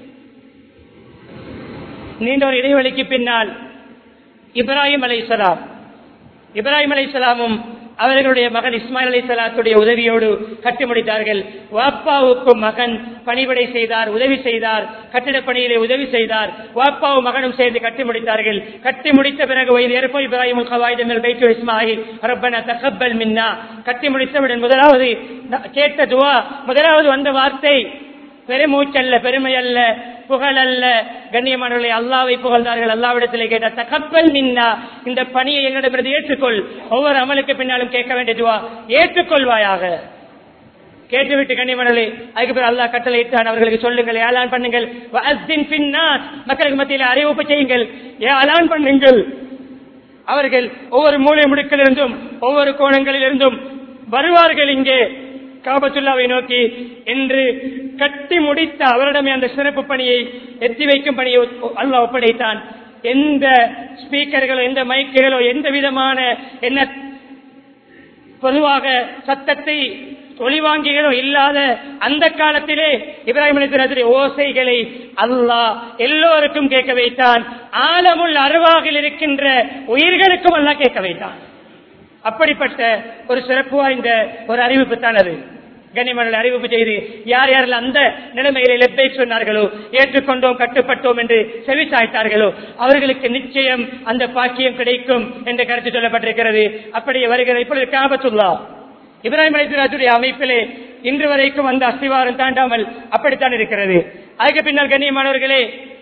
நீண்ட ஒரு இடைவெளிக்கு பின்னால் இப்ராஹிம் அலை இஸ்லாம் இப்ராஹிம் அலை இஸ்லாமும் அவர்களுடைய மகன் இஸ்மாயில் அலை சலாத்துடைய உதவியோடு கட்டி முடித்தார்கள் வாப்பாவுக்கும் மகன் பணிவிடை செய்தார் உதவி செய்தார் கட்டிடப் பணியிலே உதவி செய்தார் வாப்பாவும் மகனும் சேர்ந்து கட்டி முடித்தார்கள் கட்டி முடித்த பிறகு வயது ஏற்போ இப்ராஹிம் கவாயுதமில் பைத்து இஸ்மாயில் ரப்பன தகப்பல் மின்னா கட்டி முடித்தவுடன் முதலாவது கேட்ட துவா முதலாவது வந்த வார்த்தை பெருமூச்சல்ல பெருமை அல்ல புகழ் அல்ல கண்ணியமானவர்களை அல்லாவை புகழ்ந்தார்கள் அல்லாவிடத்திலே கேட்ட தகப்பல் மின்னா இந்த பணியை எங்களிடமிருந்து ஏற்றுக்கொள் ஒவ்வொரு அமலுக்கு பின்னாலும் கேட்க வேண்டியதுவா ஏற்றுக்கொள்வாயாக கேட்டுவிட்டு கண்ணியமனே அதுக்கு பிறகு அல்லாஹ் கட்டளை இட்டான் அவர்களுக்கு சொல்லுங்கள் ஏலான் பண்ணுங்கள் வஅஸ்தின் பின்னாஸ் மக்களுக்கு மத்தியில் அறிவிப்பு செய்யுங்கள் ஏலான் பண்ணுங்கள் அவர்கள் ஒவ்வொரு மூலை முடுக்கிலிருந்தும் ஒவ்வொரு கோணங்களிலிருந்தும் வருவார்கள் இங்கே காபத்துல்லாவை நோக்கி என்று கட்டி முடித்த அவரிடமே அந்த சிறப்பு பணியை எத்தி வைக்கும் பணியை அல்லாஹ் ஒப்படைத்தான் எந்த ஸ்பீக்கர்களோ எந்த மைக்குகளோ எந்த விதமான என்ன பொதுவாக சத்தத்தை ஒளிவாங்கிகளோ இல்லாத அந்த காலத்திலே இப்ராஹிம் அலிஸ்லாத்துடைய ஓசைகளை அல்லாஹ் எல்லோருக்கும் கேட்க வைத்தான் ஆலமுள் அருவாகில் இருக்கின்ற உயிர்களுக்கும் அல்லாஹ் கேட்க வைத்தான் அப்படிப்பட்ட ஒரு சிறப்பு வாய்ந்த ஒரு அறிவிப்பு தான் அது கனிமணல் அறிவிப்பு செய்து யார் யாரில் அந்த நிலைமையிலே லெப்பை சொன்னார்களோ ஏற்றுக்கொண்டோம் கட்டுப்பட்டோம் என்று செவி சாய்த்தார்களோ அவர்களுக்கு நிச்சயம் அந்த பாக்கியம் கிடைக்கும் என்ற கருத்து சொல்லப்பட்டிருக்கிறது அப்படியே வருகிற இப்பொழுது காபத்துல்லா இப்ராஹிம் அலிஸ்லாத்துடைய அமைப்பிலே இன்று வரைக்கும் அந்த அஸ்திவாரம் தாண்டாமல் அப்படித்தான் இருக்கிறது அதுக்கு பின்னால் கண்ணியமானவர்களே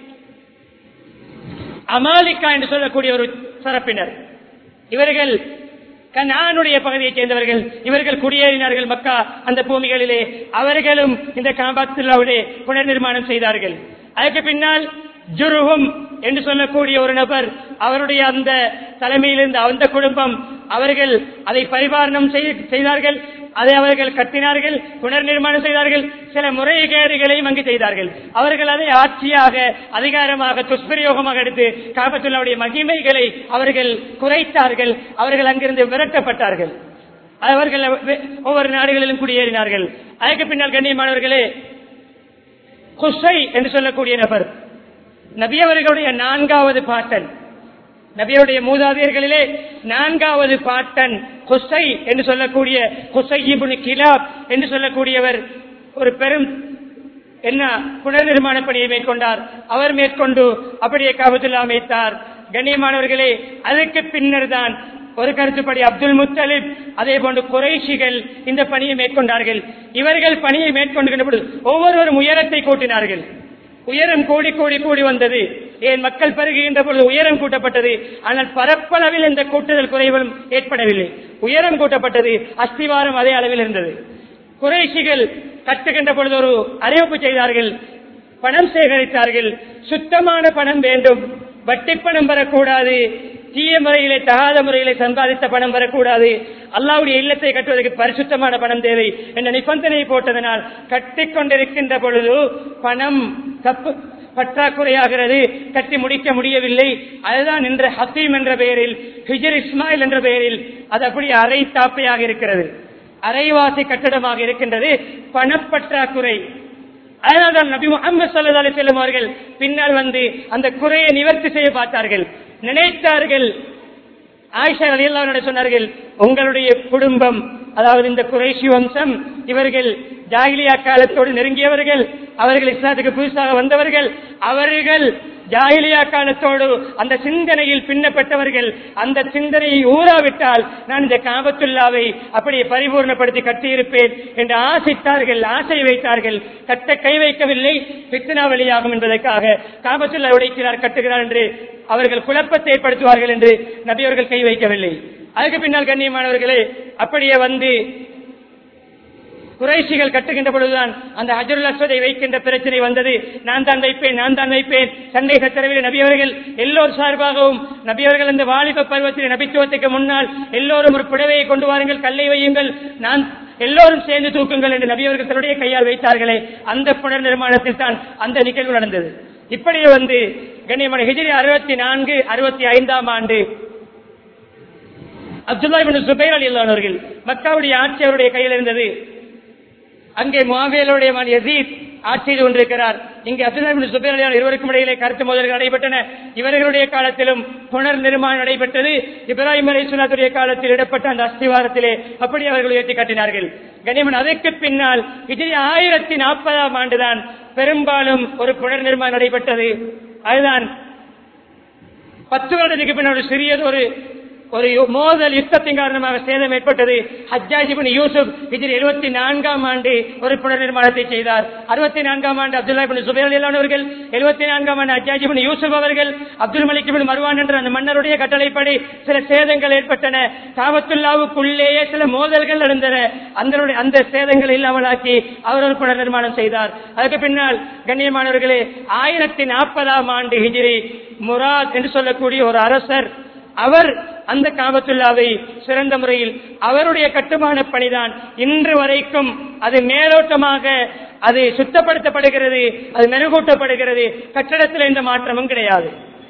அமாலிகா என்று சொல்லக்கூடிய ஒரு சிறப்பினர் இவர்கள் கண்ணானுடைய பகுதியைச் சேர்ந்தவர்கள் இவர்கள் குடியேறினார்கள் மக்கா அந்த பூமிகளிலே அவர்களும் இந்த காபாத்துல்லாவுடைய புனர் நிர்மாணம் செய்தார்கள் அதுக்கு பின்னால் ஜுருகும் என்று சொல்லக்கூடிய ஒரு நபர் அவருடைய அந்த தலைமையிலிருந்து அந்த குடும்பம் அவர்கள் அதை பரிபாலனம் செய்தார்கள் அதை அவர்கள் கட்டினார்கள் புனர் நிர்மாணம் செய்தார்கள் சில முறைகேடுகளையும் அங்கு செய்தார்கள் அவர்கள் அதை ஆட்சியாக அதிகாரமாக துஷ்பிரயோகமாக எடுத்து காபத்துள்ளாவுடைய மகிமைகளை அவர்கள் குறைத்தார்கள் அவர்கள் அங்கிருந்து விரட்டப்பட்டார்கள் அவர்கள் ஒவ்வொரு நாடுகளிலும் குடியேறினார்கள் அதுக்கு பின்னால் கண்ணியமானவர்களே குசை என்று சொல்லக்கூடிய நபர் நபியவர்களுடைய நான்காவது பாட்டன் நபியுடைய மூதாதையர்களிலே நான்காவது பாட்டன் குசை என்று சொல்லக்கூடிய குசையிபுனு கிலாப் என்று சொல்லக்கூடியவர் ஒரு பெரும் என்ன புனர் நிர்மாண பணியை மேற்கொண்டார் அவர் மேற்கொண்டு அப்படியே காபத்துல்லா அமைத்தார் கண்ணியமானவர்களே அதற்கு பின்னர் தான் ஒரு கருத்துப்படி அப்துல் முத்தலிப் அதே போன்று குறைஷிகள் இந்த பணியை மேற்கொண்டார்கள் இவர்கள் பணியை மேற்கொண்டு பொழுது ஒவ்வொருவரும் உயரத்தை கூட்டினார்கள் உயரம் கூடி கூடி கூடி வந்தது ஏன் மக்கள் பெருகுகின்ற பொழுது உயரம் கூட்டப்பட்டது ஆனால் பரப்பளவில் இந்த கூட்டுதல் குறைவும் ஏற்படவில்லை உயரம் கூட்டப்பட்டது அஸ்திவாரம் அதே அளவில் இருந்தது குறைசிகள் கட்டுகின்ற பொழுது ஒரு அறிவிப்பு செய்தார்கள் பணம் சேகரித்தார்கள் சுத்தமான பணம் வேண்டும் வட்டி பணம் வரக்கூடாது தீய முறையிலே தகாத முறையிலே சம்பாதித்த பணம் வரக்கூடாது அல்லாவுடைய இல்லத்தை கட்டுவதற்கு பரிசுத்தமான பணம் தேவை என்ற நிபந்தனை போட்டதனால் கட்டிக்கொண்டிருக்கின்ற பொழுது பணம் தப்பு பற்றாக்குறையாகிறது கட்டி முடிக்க முடியவில்லை அதுதான் என்ற ஹசீம் என்ற பெயரில் ஹிஜர் இஸ்மாயில் என்ற பெயரில் அது அப்படி அரை தாப்பையாக இருக்கிறது அரைவாசி கட்டடமாக இருக்கின்றது பணப்பற்றாக்குறை அதனால்தான் நபி முகமது சல்லா அலி செல்லும் அவர்கள் பின்னால் வந்து அந்த குறையை நிவர்த்தி செய்ய பார்த்தார்கள் நினைத்தார்கள் ஆயிஷா அலியல்லாவோட சொன்னார்கள் உங்களுடைய குடும்பம் அதாவது இந்த குறைஷி வம்சம் இவர்கள் ஜாகிலியா காலத்தோடு நெருங்கியவர்கள் அவர்கள் இஸ்லாத்துக்கு புதுசாக வந்தவர்கள் அவர்கள் ஜாகிலியா காலத்தோடு அந்த சிந்தனையில் பின்னப்பட்டவர்கள் அந்த சிந்தனையை ஊறாவிட்டால் நான் இந்த காபத்துல்லாவை அப்படியே பரிபூர்ணப்படுத்தி கட்டியிருப்பேன் என்று ஆசைத்தார்கள் ஆசை வைத்தார்கள் கட்ட கை வைக்கவில்லை பித்தனா வழியாகும் என்பதற்காக காபத்துல்லா உடைக்கிறார் கட்டுகிறார் என்று அவர்கள் குழப்பத்தை ஏற்படுத்துவார்கள் என்று நபியவர்கள் கை வைக்கவில்லை அதுக்கு பின்னால் கண்ணியமானவர்களே அப்படியே வந்து குறைசிகள் கட்டுகின்ற பொழுதுதான் அந்த ஹஜருல் அஸ்வதை வைக்கின்ற பிரச்சனை வந்தது நான் தான் வைப்பேன் நான் தான் வைப்பேன் சண்டை சச்சரவில் நபியவர்கள் எல்லோர் சார்பாகவும் நபியவர்கள் அந்த வாலிப பருவத்தில் நபித்துவத்துக்கு முன்னால் எல்லோரும் ஒரு புடவையை கொண்டு வாருங்கள் கல்லை வையுங்கள் நான் எல்லோரும் சேர்ந்து தூக்குங்கள் என்று நபியவர்கள் தன்னுடைய கையால் வைத்தார்களே அந்த புனர் நிர்மாணத்தில் தான் அந்த நிகழ்வு நடந்தது இப்படியே வந்து கண்ணியமான ஹிஜிரி அறுபத்தி நான்கு அறுபத்தி ஐந்தாம் ஆண்டு அப்துல்லா சுபைர் அலி அவர்கள் மக்காவுடைய ஆட்சி அவருடைய கையில் இருந்தது அங்கே முவாவியலுடைய மகன் யசீத் ஆட்சி செய்து கொண்டிருக்கிறார் இங்கே அப்துல்லா சுபைர் அலி இருவருக்கும் இடையிலே கருத்து மோதல்கள் நடைபெற்றன இவர்களுடைய காலத்திலும் புனர் நிர்மாணம் நடைபெற்றது இப்ராஹிம் அலி சுனாத்துடைய காலத்தில் இடப்பட்ட அந்த அஸ்திவாரத்திலே அப்படி அவர்கள் உயர்த்தி காட்டினார்கள் கனிமன் அதற்கு பின்னால் இது ஆயிரத்தி நாற்பதாம் ஆண்டுதான் பெரும்பாலும் ஒரு புனர் நிர்மாணம் நடைபெற்றது அதுதான் பத்து வருடத்துக்கு பின்னர் ஒரு சிறியது ஒரு ஒரு மோதல் யுத்தத்தின் காரணமாக சேதம் ஏற்பட்டது ஹஜ்ஜாஜிபின் யூசுப் இதில் எழுபத்தி நான்காம் ஆண்டு ஒரு புனர் நிர்மாணத்தை செய்தார் அறுபத்தி நான்காம் ஆண்டு அப்துல்லா பின் சுபேர் அவர்கள் எழுபத்தி நான்காம் ஆண்டு ஹஜ்ஜாஜிபின் யூசுப் அவர்கள் அப்துல் மலிக் பின் மர்வான் என்ற அந்த மன்னருடைய கட்டளைப்படி சில சேதங்கள் ஏற்பட்டன காவத்துல்லாவுக்குள்ளேயே சில மோதல்கள் நடந்தன அந்த அந்த சேதங்கள் இல்லாமலாக்கி அவர் ஒரு புனர் நிர்மாணம் செய்தார் அதுக்கு பின்னால் கண்ணியமானவர்களே ஆயிரத்தி நாற்பதாம் ஆண்டு ஹிஜிரி முராத் என்று சொல்லக்கூடிய ஒரு அரசர் அவர் அந்த காபத்துல்லாவை சிறந்த முறையில் அவருடைய கட்டுமான பணிதான் இன்று வரைக்கும் அது மேலோட்டமாக அது சுத்தப்படுத்தப்படுகிறது அது மெருகூட்டப்படுகிறது கட்டடத்தில் எந்த மாற்றமும் கிடையாது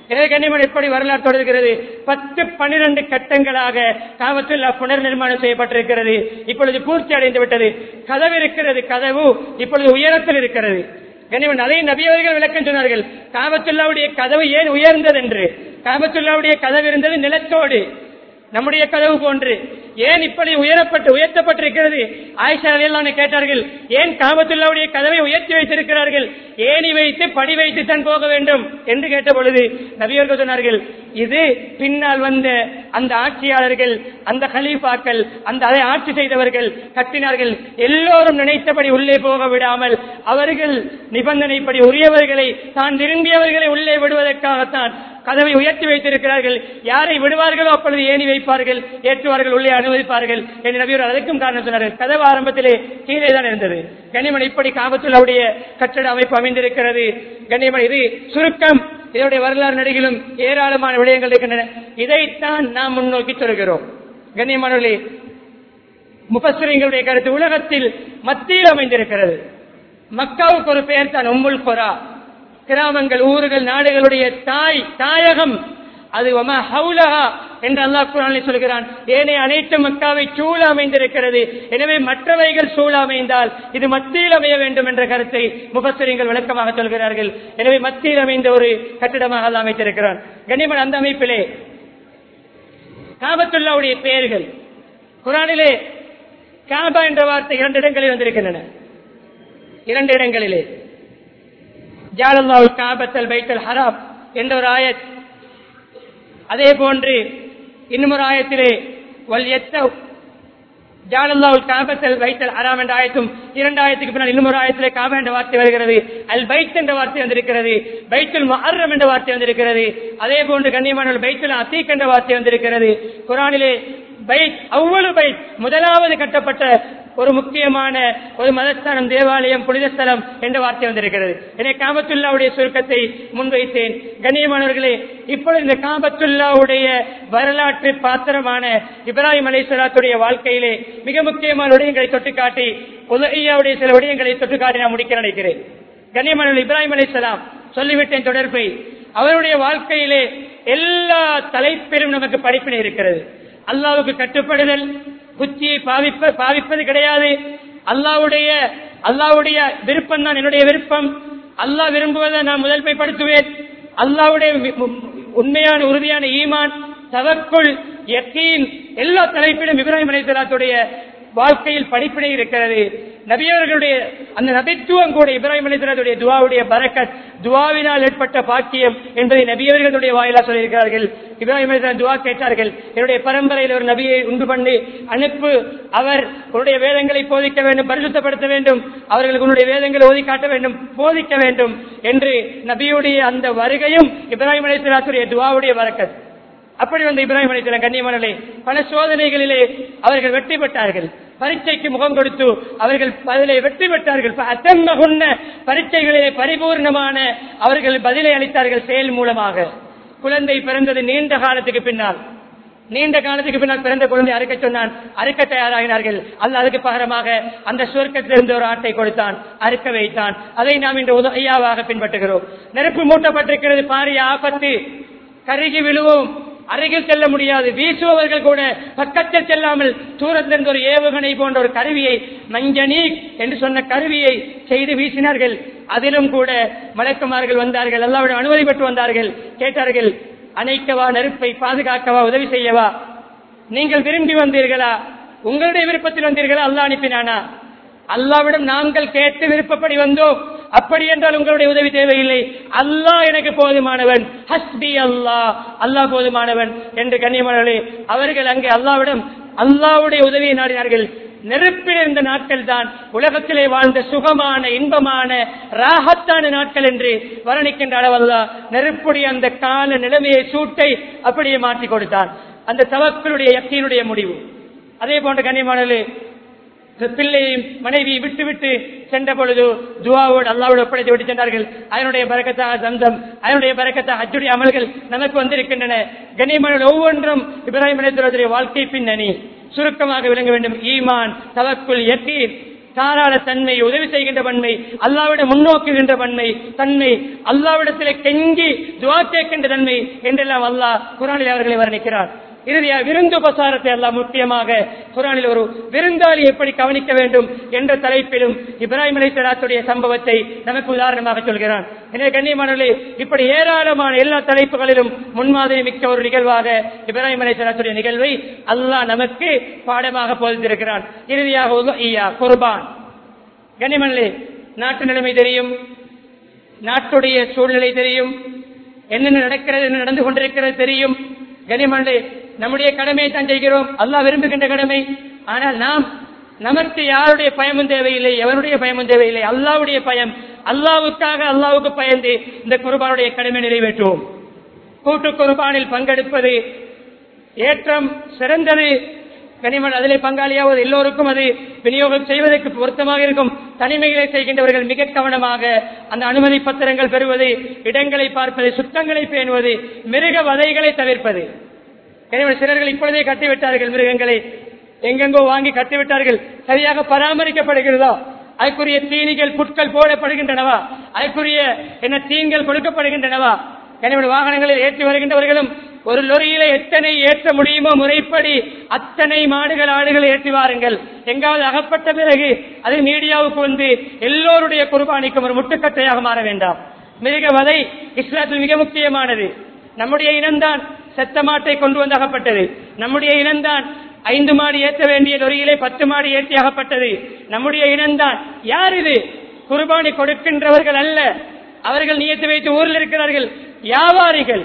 எனவே கண்ணியமன் எப்படி வரலாறு தொடர்கிறது பத்து பனிரெண்டு கட்டங்களாக காவத்துல்லா புனர் நிர்மாணம் செய்யப்பட்டிருக்கிறது இப்பொழுது பூர்த்தி அடைந்து விட்டது கதவு இருக்கிறது கதவு இப்பொழுது உயரத்தில் இருக்கிறது கண்ணியமன் அதை நபியவர்கள் விளக்கம் சொன்னார்கள் காபத்துல்லாவுடைய கதவு ஏன் உயர்ந்தது என்று காபத்துல்லாவுடைய கதவு இருந்தது நிலத்தோடு நம்முடைய கதவு போன்று ஏன் இப்படி உயரப்பட்டு உயர்த்தப்பட்டிருக்கிறது ஆயிஷா அலியல்லான கேட்டார்கள் ஏன் காபத்துல்லாவுடைய கதவை உயர்த்தி வைத்திருக்கிறார்கள் ஏணி வைத்து படி வைத்து தான் போக வேண்டும் என்று கேட்ட பொழுது நபியர்கள் சொன்னார்கள் இது பின்னால் வந்த அந்த ஆட்சியாளர்கள் அந்த கலீஃபாக்கள் அந்த அதை ஆட்சி செய்தவர்கள் கட்டினார்கள் எல்லோரும் நினைத்தபடி உள்ளே போக விடாமல் அவர்கள் நிபந்தனைப்படி உரியவர்களை தான் விரும்பியவர்களை உள்ளே விடுவதற்காகத்தான் கதவை உயர்த்தி வைத்திருக்கிறார்கள் யாரை விடுவார்களோ அப்பொழுது ஏணி வைப்பார்கள் ஏற்றுவார்கள் உள்ளே அனுமதிப்பார்கள் என்று நபியர் அதற்கும் காரணம் சொன்னார்கள் கதவு ஆரம்பத்திலே கீழே தான் இருந்தது கனிமன் இப்படி காபத்துள்ளாவுடைய கட்டட அமைப்பு அமைந்திருக்கிறது கண்ணியமன் இது சுருக்கம் இதனுடைய வரலாறு நடிகளும் ஏராளமான விடயங்கள் இருக்கின்றன இதைத்தான் நாம் முன்னோக்கி சொல்கிறோம் கண்ணியமானவர்களே முபஸ்வரங்களுடைய கருத்து உலகத்தில் மத்தியில் அமைந்திருக்கிறது மக்காவுக்கு ஒரு பெயர் தான் உம்முல் கொரா கிராமங்கள் ஊர்கள் நாடுகளுடைய தாய் தாயகம் அது வமா ஹவுலஹா என்று அல்லாஹ் குரானில் சொல்கிறான் ஏனைய அனைத்து மக்காவை சூழ அமைந்திருக்கிறது எனவே மற்றவைகள் சூழ அமைந்தால் இது மத்தியில் அமைய வேண்டும் என்ற கருத்தை முபஸ்வரிங்கள் விளக்கமாக சொல்கிறார்கள் எனவே மத்தியில் அமைந்த ஒரு கட்டிடமாக அல்லாஹ் அமைத்திருக்கிறான் கனிமன் அந்த அமைப்பிலே காபத்துல்லாவுடைய பெயர்கள் குரானிலே காபா என்ற வார்த்தை இரண்டு இடங்களில் வந்திருக்கின்றன இரண்டு இடங்களிலே ஜாலல்லாவுல் காபத்தல் பைத்தல் ஹராப் என்ற ஒரு ஆயத் அதே போன்று இன்னும் ஒரு ஆயத்திலே வல் எத்த ஜாலல்லாவுல் காபத்தல் பைத்தல் ஹராம் என்ற ஆயத்தும் இரண்டு ஆயத்துக்கு பின்னால் இன்னும் ஒரு ஆயத்திலே காபா என்ற வார்த்தை வருகிறது அல் பைத் என்ற வார்த்தை வந்திருக்கிறது பைத்துல் மஹர்ரம் என்ற வார்த்தை வந்திருக்கிறது அதே போன்று கண்ணியமான பைத்துல் அசீக் என்ற வார்த்தை வந்திருக்கிறது குரானிலே பைத் அவ்வளவு பைத் முதலாவது கட்டப்பட்ட ஒரு முக்கியமான ஒரு மதஸ்தானம் தேவாலயம் புனித ஸ்தலம் என்ற வார்த்தை வந்திருக்கிறது எனவே காபத்துல்லாவுடைய சுருக்கத்தை முன்வைத்தேன் கண்ணியமானவர்களே இப்பொழுது இந்த காபத்துல்லாவுடைய வரலாற்று பாத்திரமான இப்ராஹிம் அலைசலாத்துடைய வாழ்க்கையிலே மிக முக்கியமான விடயங்களை தொட்டுக்காட்டி உதகையாவுடைய சில விடயங்களை தொட்டுக்காட்டி நான் முடிக்க நினைக்கிறேன் கண்ணியமானவர்கள் இப்ராஹிம் அலைசலாம் சொல்லிவிட்டேன் தொடர்பை அவருடைய வாழ்க்கையிலே எல்லா தலைப்பெரும் நமக்கு படிப்பினை இருக்கிறது அல்லாவுக்கு கட்டுப்படுதல் புத்தியை பாவிப்ப பாவிப்பது கிடையாது அல்லாவுடைய அல்லாவுடைய விருப்பம் தான் என்னுடைய விருப்பம் அல்லாஹ் விரும்புவதை நான் முதன்மைப்படுத்துவேன் அல்லாவுடைய உண்மையான உறுதியான ஈமான் தவக்குள் யக்கீன் எல்லா தலைப்பிலும் இப்ராஹிம் அலைத்தலாத்துடைய வாழ்க்கையில் படிப்பினை இருக்கிறது நபியவர்களுடைய அந்த நபித்துவம் கூட இப்ராஹிம் அலிசலாத்துடைய துவாவுடைய பரக்கத் துவாவினால் ஏற்பட்ட பாக்கியம் என்பதை நபியவர்களுடைய வாயிலா சொல்லியிருக்கிறார்கள் இப்ராஹிம் அலிசலாம் துவா கேட்டார்கள் என்னுடைய பரம்பரையில் ஒரு நபியை உண்டு பண்ணி அனுப்பு அவர் உன்னுடைய வேதங்களை போதிக்க வேண்டும் பரிசுத்தப்படுத்த வேண்டும் அவர்களுக்கு உன்னுடைய வேதங்களை ஓதி காட்ட வேண்டும் போதிக்க வேண்டும் என்று நபியுடைய அந்த வருகையும் இப்ராஹிம் அலிசலாத்துடைய துவாவுடைய பரக்கத் அப்படி வந்த இப்ராஹிம் அலிஸ்லாம் கண்ணியமானே பல சோதனைகளிலே அவர்கள் வெற்றி பெற்றார்கள் பரீட்சைக்கு முகம் கொடுத்து அவர்கள் பதிலை வெற்றி பெற்றார்கள் அத்தம்மகுன்ன பரீட்சைகளிலே பரிபூர்ணமான அவர்கள் பதிலை அளித்தார்கள் செயல் மூலமாக குழந்தை பிறந்தது நீண்ட காலத்துக்கு பின்னால் நீண்ட காலத்துக்கு பின்னால் பிறந்த குழந்தை அறுக்க சொன்னான் அறுக்க தயாராகினார்கள் அல்ல அதுக்கு பகரமாக அந்த சுவர்க்கத்திலிருந்து ஒரு ஆட்டை கொடுத்தான் அறுக்க வைத்தான் அதை நாம் இன்று உதவியாவாக பின்பற்றுகிறோம் நெருப்பு மூட்டப்பட்டிருக்கிறது பாரிய ஆபத்து கருகி விழுவோம் அருகில் செல்ல முடியாது வீசுபவர்கள் கூட பக்கத்தில் செல்லாமல் தூரத்திலிருந்து ஒரு ஏவுகணை போன்ற ஒரு கருவியை மஞ்சனி என்று சொன்ன கருவியை செய்து வீசினார்கள் அதிலும் கூட மலக்குமார்கள் வந்தார்கள் எல்லாருடைய அனுமதி பெற்று வந்தார்கள் கேட்டார்கள் அணைக்கவா நெருப்பை பாதுகாக்கவா உதவி செய்யவா நீங்கள் விரும்பி வந்தீர்களா உங்களுடைய விருப்பத்தில் வந்தீர்களா அல்லா அனுப்பினானா அல்லாவிடம் நாங்கள் கேட்டு விருப்பப்படி வந்தோம் அப்படி என்றால் உங்களுடைய உதவி தேவையில்லை அல்லாஹ் எனக்கு போதுமானவன் ஹஸ்பி அல்லாஹ் அல்லாஹ் போதுமானவன் என்று கண்ணியமானவர்களே அவர்கள் அங்கே அல்லாவிடம் அல்லாவுடைய உதவியை நாடினார்கள் நெருப்பில் இருந்த நாட்கள் தான் உலகத்திலே வாழ்ந்த சுகமான இன்பமான ராகத்தான நாட்கள் என்று வர்ணிக்கின்ற அளவல்லா நெருப்புடைய அந்த கால நிலைமையை சூட்டை அப்படியே மாற்றி கொடுத்தான் அந்த தவக்களுடைய யக்கியினுடைய முடிவு அதே போன்ற கண்ணியமானே பிள்ளையும் மனைவியை விட்டு விட்டு சென்ற பொழுது துவாவோடு அல்லாவோடு ஒப்படைத்து விட்டு சென்றார்கள் அதனுடைய பறக்கத்தாக சந்தம் அதனுடைய பறக்கத்தாக அச்சுடைய அமல்கள் நமக்கு வந்திருக்கின்றன கண்ணியமான ஒவ்வொன்றும் இப்ராஹிம் அலைத்துடைய வாழ்க்கை பின்னணி சுருக்கமாக விளங்க வேண்டும் ஈமான் தவக்குள் யக்கீர் தாராள தன்மை உதவி செய்கின்ற பன்மை அல்லாவிட முன்னோக்குகின்ற பன்மை தன்மை அல்லாவிடத்திலே கெஞ்சி துவா கேட்கின்ற தன்மை என்றெல்லாம் அல்லாஹ் குரானில் அவர்களை வர்ணிக்கிறார் இறுதியா விருந்து உபசாரத்தை எல்லாம் முக்கியமாக குரானில் ஒரு விருந்தாளி எப்படி கவனிக்க வேண்டும் என்ற தலைப்பிலும் இப்ராஹிம் அலி சலாத்துடைய சம்பவத்தை நமக்கு உதாரணமாக சொல்கிறான் எனவே கண்ணியமானவர்களே இப்படி ஏராளமான எல்லா தலைப்புகளிலும் முன்மாதிரி மிக்க ஒரு நிகழ்வாக இப்ராஹிம் அலி சலாத்துடைய நிகழ்வை அல்லாஹ் நமக்கு பாடமாக போதித்திருக்கிறான் இறுதியாக உதவியா குர்பான் கண்ணியமனே நாட்டு நிலைமை தெரியும் நாட்டுடைய சூழ்நிலை தெரியும் என்னென்ன நடக்கிறது என்ன நடந்து கொண்டிருக்கிறது தெரியும் கனிமண்டே நம்முடைய கடமையை தான் செய்கிறோம் அல்லாஹ் விரும்புகின்ற கடமை ஆனால் நாம் நமக்கு யாருடைய பயமும் தேவையில்லை எவருடைய பயமும் தேவையில்லை அல்லாவுடைய பயம் அல்லாவுக்காக அல்லாவுக்கு பயந்து இந்த குர்பானுடைய கடமை நிறைவேற்றுவோம் கூட்டு குர்பானில் பங்கெடுப்பது ஏற்றம் சிறந்தது கனிமன் அதிலே பங்காளியாவது எல்லோருக்கும் அது விநியோகம் செய்வதற்கு பொருத்தமாக இருக்கும் தனிமைகளை செய்கின்றவர்கள் மிக கவனமாக அந்த அனுமதி பத்திரங்கள் பெறுவது இடங்களை பார்ப்பது சுத்தங்களை பேணுவது மிருக வதைகளை தவிர்ப்பது கனிமன் சிலர்கள் இப்பொழுதே கட்டிவிட்டார்கள் மிருகங்களை எங்கெங்கோ வாங்கி கட்டிவிட்டார்கள் சரியாக பராமரிக்கப்படுகிறதா அதுக்குரிய தீனிகள் புட்கள் போடப்படுகின்றனவா அதுக்குரிய என்ன தீன்கள் கொடுக்கப்படுகின்றனவா கனிமன் வாகனங்களில் ஏற்றி வருகின்றவர்களும் ஒரு லொரியில எத்தனை ஏற்ற முடியுமோ முறைப்படி அத்தனை மாடுகள் ஆடுகள் ஏற்றி வாருங்கள் எங்காவது அகப்பட்ட பிறகு அது மீடியாவுக்கு வந்து எல்லோருடைய குர்பானிக்கும் ஒரு முட்டுக்கட்டையாக மாற வேண்டாம் மிருக வதை இஸ்லாத்தில் மிக முக்கியமானது நம்முடைய இனம்தான் செத்த மாட்டை கொண்டு வந்து அகப்பட்டது நம்முடைய இனம்தான் ஐந்து மாடி ஏற்ற வேண்டிய லொரியிலே பத்து மாடி ஏற்றி அகப்பட்டது நம்முடைய இனம்தான் யார் இது குர்பானி கொடுக்கின்றவர்கள் அல்ல அவர்கள் நியத்து வைத்து ஊரில் இருக்கிறார்கள் வியாபாரிகள்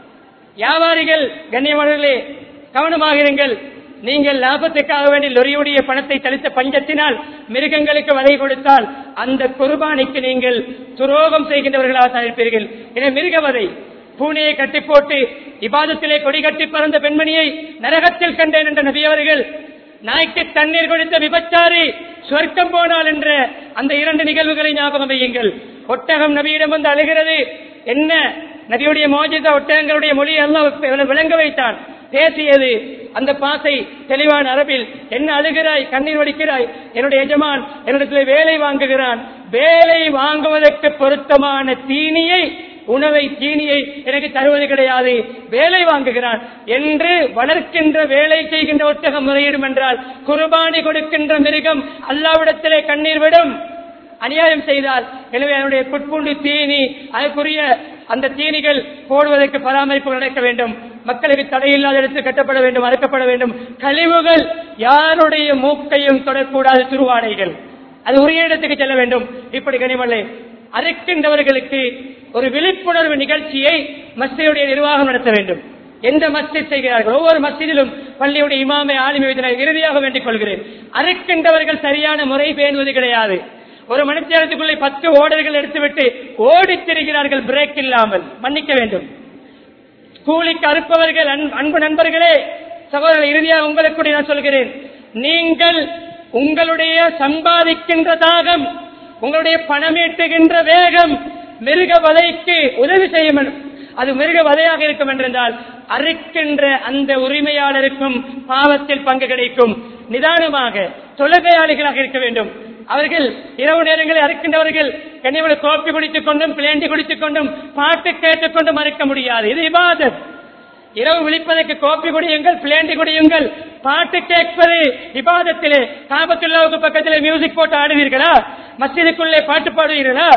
வியாபாரிகள் கண்ணியமானவர்களே கவனமாக இருங்கள் நீங்கள் லாபத்துக்காக வேண்டி லொரியுடைய பணத்தை செலுத்த பஞ்சத்தினால் மிருகங்களுக்கு வதை கொடுத்தால் அந்த குர்பானிக்கு நீங்கள் துரோகம் செய்கின்றவர்களாக தான் இருப்பீர்கள் எனவே மிருக வதை பூனையை கட்டி போட்டு இபாதத்திலே கொடி கட்டி பறந்த பெண்மணியை நரகத்தில் கண்டேன் என்ற நபியவர்கள் நாய்க்கு தண்ணீர் கொடுத்த விபச்சாரி சொர்க்கம் போனால் என்ற அந்த இரண்டு நிகழ்வுகளை ஞாபகம் வையுங்கள் ஒட்டகம் நபியிடம் வந்து அழுகிறது என்ன நபியுடைய மோஜித ஒட்டகங்களுடைய மொழி எல்லாம் விளங்க வைத்தான் பேசியது அந்த பாசை தெளிவான அரபில் என்ன அழுகிறாய் கண்ணீர் வடிக்கிறாய் என்னுடைய எஜமான் என்னிடத்தில் வேலை வாங்குகிறான் வேலை வாங்குவதற்கு பொருத்தமான தீனியை உணவை தீனியை எனக்கு தருவது கிடையாது வேலை வாங்குகிறான் என்று வளர்க்கின்ற வேலை செய்கின்ற ஒட்டகம் முறையிடும் என்றால் குர்பானி கொடுக்கின்ற மிருகம் அல்லாவிடத்திலே கண்ணீர் விடும் அநியாயம் செய்தால் எனவே அதனுடைய புட்பூண்டு தீனி அதற்குரிய அந்த தீனிகள் போடுவதற்கு பராமரிப்பு நடக்க வேண்டும் மக்களுக்கு தடையில்லாத இடத்தில் கட்டப்பட வேண்டும் அறுக்கப்பட வேண்டும் கழிவுகள் யாருடைய மூக்கையும் தொடக்கூடாது துருவாடைகள் அது உரிய இடத்துக்கு செல்ல வேண்டும் இப்படி கனிமலை அறுக்கின்றவர்களுக்கு ஒரு விழிப்புணர்வு நிகழ்ச்சியை மஸ்தியுடைய நிர்வாகம் நடத்த வேண்டும் எந்த மஸ்ஜித் செய்கிறார்கள் ஒவ்வொரு மஸ்ஜிதிலும் பள்ளியுடைய இமாமை ஆளுமை வைத்தினர் இறுதியாக வேண்டிக் கொள்கிறேன் அறுக்கின்றவர்கள் சரியான முறை பேணுவது கிடையாது ஒரு மணித்தேரத்துக்குள்ளே பத்து ஓடர்கள் எடுத்துவிட்டு ஓடித் திரிகிறார்கள் பிரேக் இல்லாமல் மன்னிக்க வேண்டும் கூலிக்கு அறுப்பவர்கள் அன்பு நண்பர்களே சகோதரர் இறுதியாக உங்களுக்கு நான் சொல்கிறேன் நீங்கள் உங்களுடைய சம்பாதிக்கின்ற தாகம் உங்களுடைய பணமீட்டுகின்ற வேகம் மிருக வதைக்கு உதவி செய்யும் அது மிருக வதையாக இருக்கும் என்றால் அறுக்கின்ற அந்த உரிமையாளருக்கும் பாவத்தில் பங்கு கிடைக்கும் நிதானமாக தொழுகையாளிகளாக இருக்க வேண்டும் அவர்கள் இரவு நேரங்களில் அறுக்கின்றவர்கள் கனிவள கோப்பி குடித்துக் கொண்டும் பிளேண்டி குடித்துக் கொண்டும் பாட்டு கேட்டுக் கொண்டும் மறுக்க முடியாது இது இபாதத் இரவு விழிப்பதற்கு கோப்பி குடியுங்கள் பிளேண்டி குடியுங்கள் பாட்டு கேட்பது இபாதத்திலே காபத்துள்ளாவுக்கு பக்கத்திலே மியூசிக் போட்டு ஆடுவீர்களா மசிதுக்குள்ளே பாட்டு பாடுவீர்களா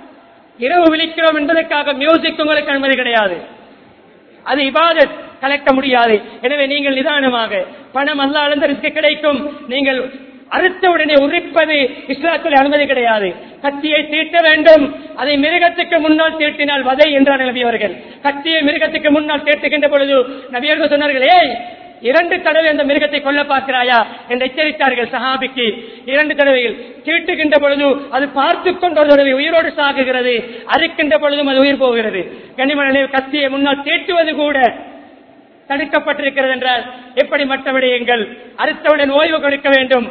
இரவு விழிக்கிறோம் என்பதற்காக மியூசிக் உங்களுக்கு அனுமதி கிடையாது அது இபாதத் கலக்க முடியாது எனவே நீங்கள் நிதானமாக பணம் அல்ல அளந்ததற்கு கிடைக்கும் நீங்கள் அடுத்த உடனே உரிப்பது இஸ்லாத்தில் அனுமதி கிடையாது கத்தியை தீட்ட வேண்டும் அதை மிருகத்துக்கு முன்னால் தீட்டினால் வதை என்றார் நபியவர்கள் கத்தியை மிருகத்துக்கு முன்னால் தீட்டுகின்ற பொழுது நபியர்கள் சொன்னார்கள் ஏய் இரண்டு தடவை அந்த மிருகத்தை கொல்ல பார்க்கிறாயா என்று எச்சரித்தார்கள் சஹாபிக்கு இரண்டு தடவைகள் தீட்டுகின்ற பொழுது அது பார்த்து கொண்டு ஒரு தடவை உயிரோடு சாகுகிறது அறுக்கின்ற பொழுதும் அது உயிர் போகிறது கனிமணி கத்தியை முன்னால் தீட்டுவது கூட தடுக்கப்பட்டிருக்கிறது என்றால் எப்படி மற்ற விடயங்கள் அறுத்தவுடன் ஓய்வு கொடுக்க வேண்டும்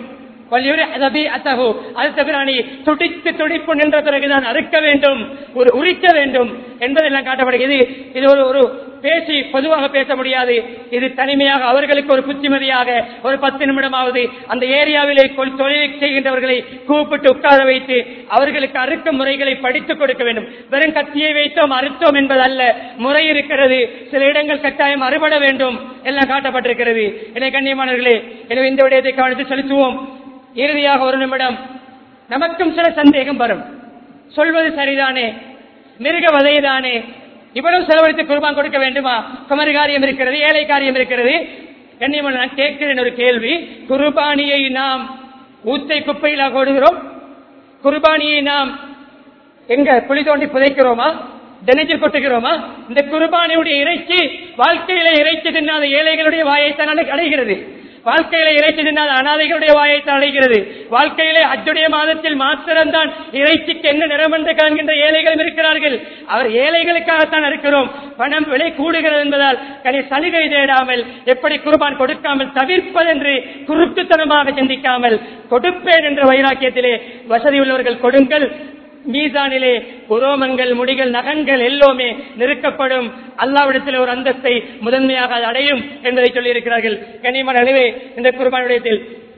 அடுத்த பிராணி துடித்து துடிப்பு நின்ற பிறகுதான் அறுக்க வேண்டும் ஒரு உரிக்க வேண்டும் என்பதெல்லாம் காட்டப்படுகிறது இது ஒரு ஒரு பேசி பொதுவாக பேச முடியாது இது தனிமையாக அவர்களுக்கு ஒரு புத்திமதியாக ஒரு பத்து நிமிடமாவது அந்த ஏரியாவிலே கொள்- தொழில் செய்கின்றவர்களை கூப்பிட்டு உட்கார வைத்து அவர்களுக்கு அறுக்கும் முறைகளை படித்துக் கொடுக்க வேண்டும் வெறும் கத்தியை வைத்தோம் அறுத்தோம் என்பதல்ல முறை இருக்கிறது சில இடங்கள் கட்டாயம் அறுபட வேண்டும் எல்லாம் காட்டப்பட்டிருக்கிறது எனவே கண்ணியமானவர்களே எனவே இந்த விடயத்தை கவனித்து செலுத்துவோம் இறுதியாக ஒரு நிமிடம் நமக்கும் சில சந்தேகம் வரும் சொல்வது சரிதானே மிருக வதைதானே இவ்வளவு செலவழித்து குர்பான் கொடுக்க வேண்டுமா குமரி காரியம் இருக்கிறது ஏழை காரியம் இருக்கிறது கண்ணியமான நான் கேட்கிறேன் ஒரு கேள்வி குர்பானியை நாம் ஊத்தை குப்பையில கொடுக்கிறோம் குர்பானியை நாம் எங்க குழி தோண்டி புதைக்கிறோமா தினத்தில் கொட்டுகிறோமா இந்த குர்பானியுடைய இறைச்சி வாழ்க்கையில இறைச்சி தின்னாத ஏழைகளுடைய வாயைத்தான் அடை- அடைகிறது வாழ்க்கையில இறைச்சி தின்னாத அனாதைகளுடைய வாயைத்தான் அடைகிறது வாழ்க்கையிலே அச்சுடைய மாதத்தில் மாத்திரம்தான் இறைச்சிக்கு என்ன நிறம் என்று காண்கின்ற ஏழைகளும் இருக்கிறார்கள் அவர் ஏழைகளுக்காகத்தான் இருக்கிறோம் பணம் விலை கூடுகிறது என்பதால் கனி சலுகை தேடாமல் எப்படி குர்பான் கொடுக்காமல் தவிர்ப்பதென்று குறுக்குத்தனமாக சிந்திக்காமல் கொடுப்பேன் என்ற வைராக்கியத்திலே வசதி உள்ளவர்கள் கொடுங்கள் மீதானிலே உரோமங்கள் முடிகள் நகங்கள் எல்லோமே நெருக்கப்படும் அல்லாவிடத்தில் ஒரு அந்தஸ்தை முதன்மையாக அது அடையும் என்பதை சொல்லியிருக்கிறார்கள் கனிமன் அழிவே இந்த குர்பானுடையத்தில்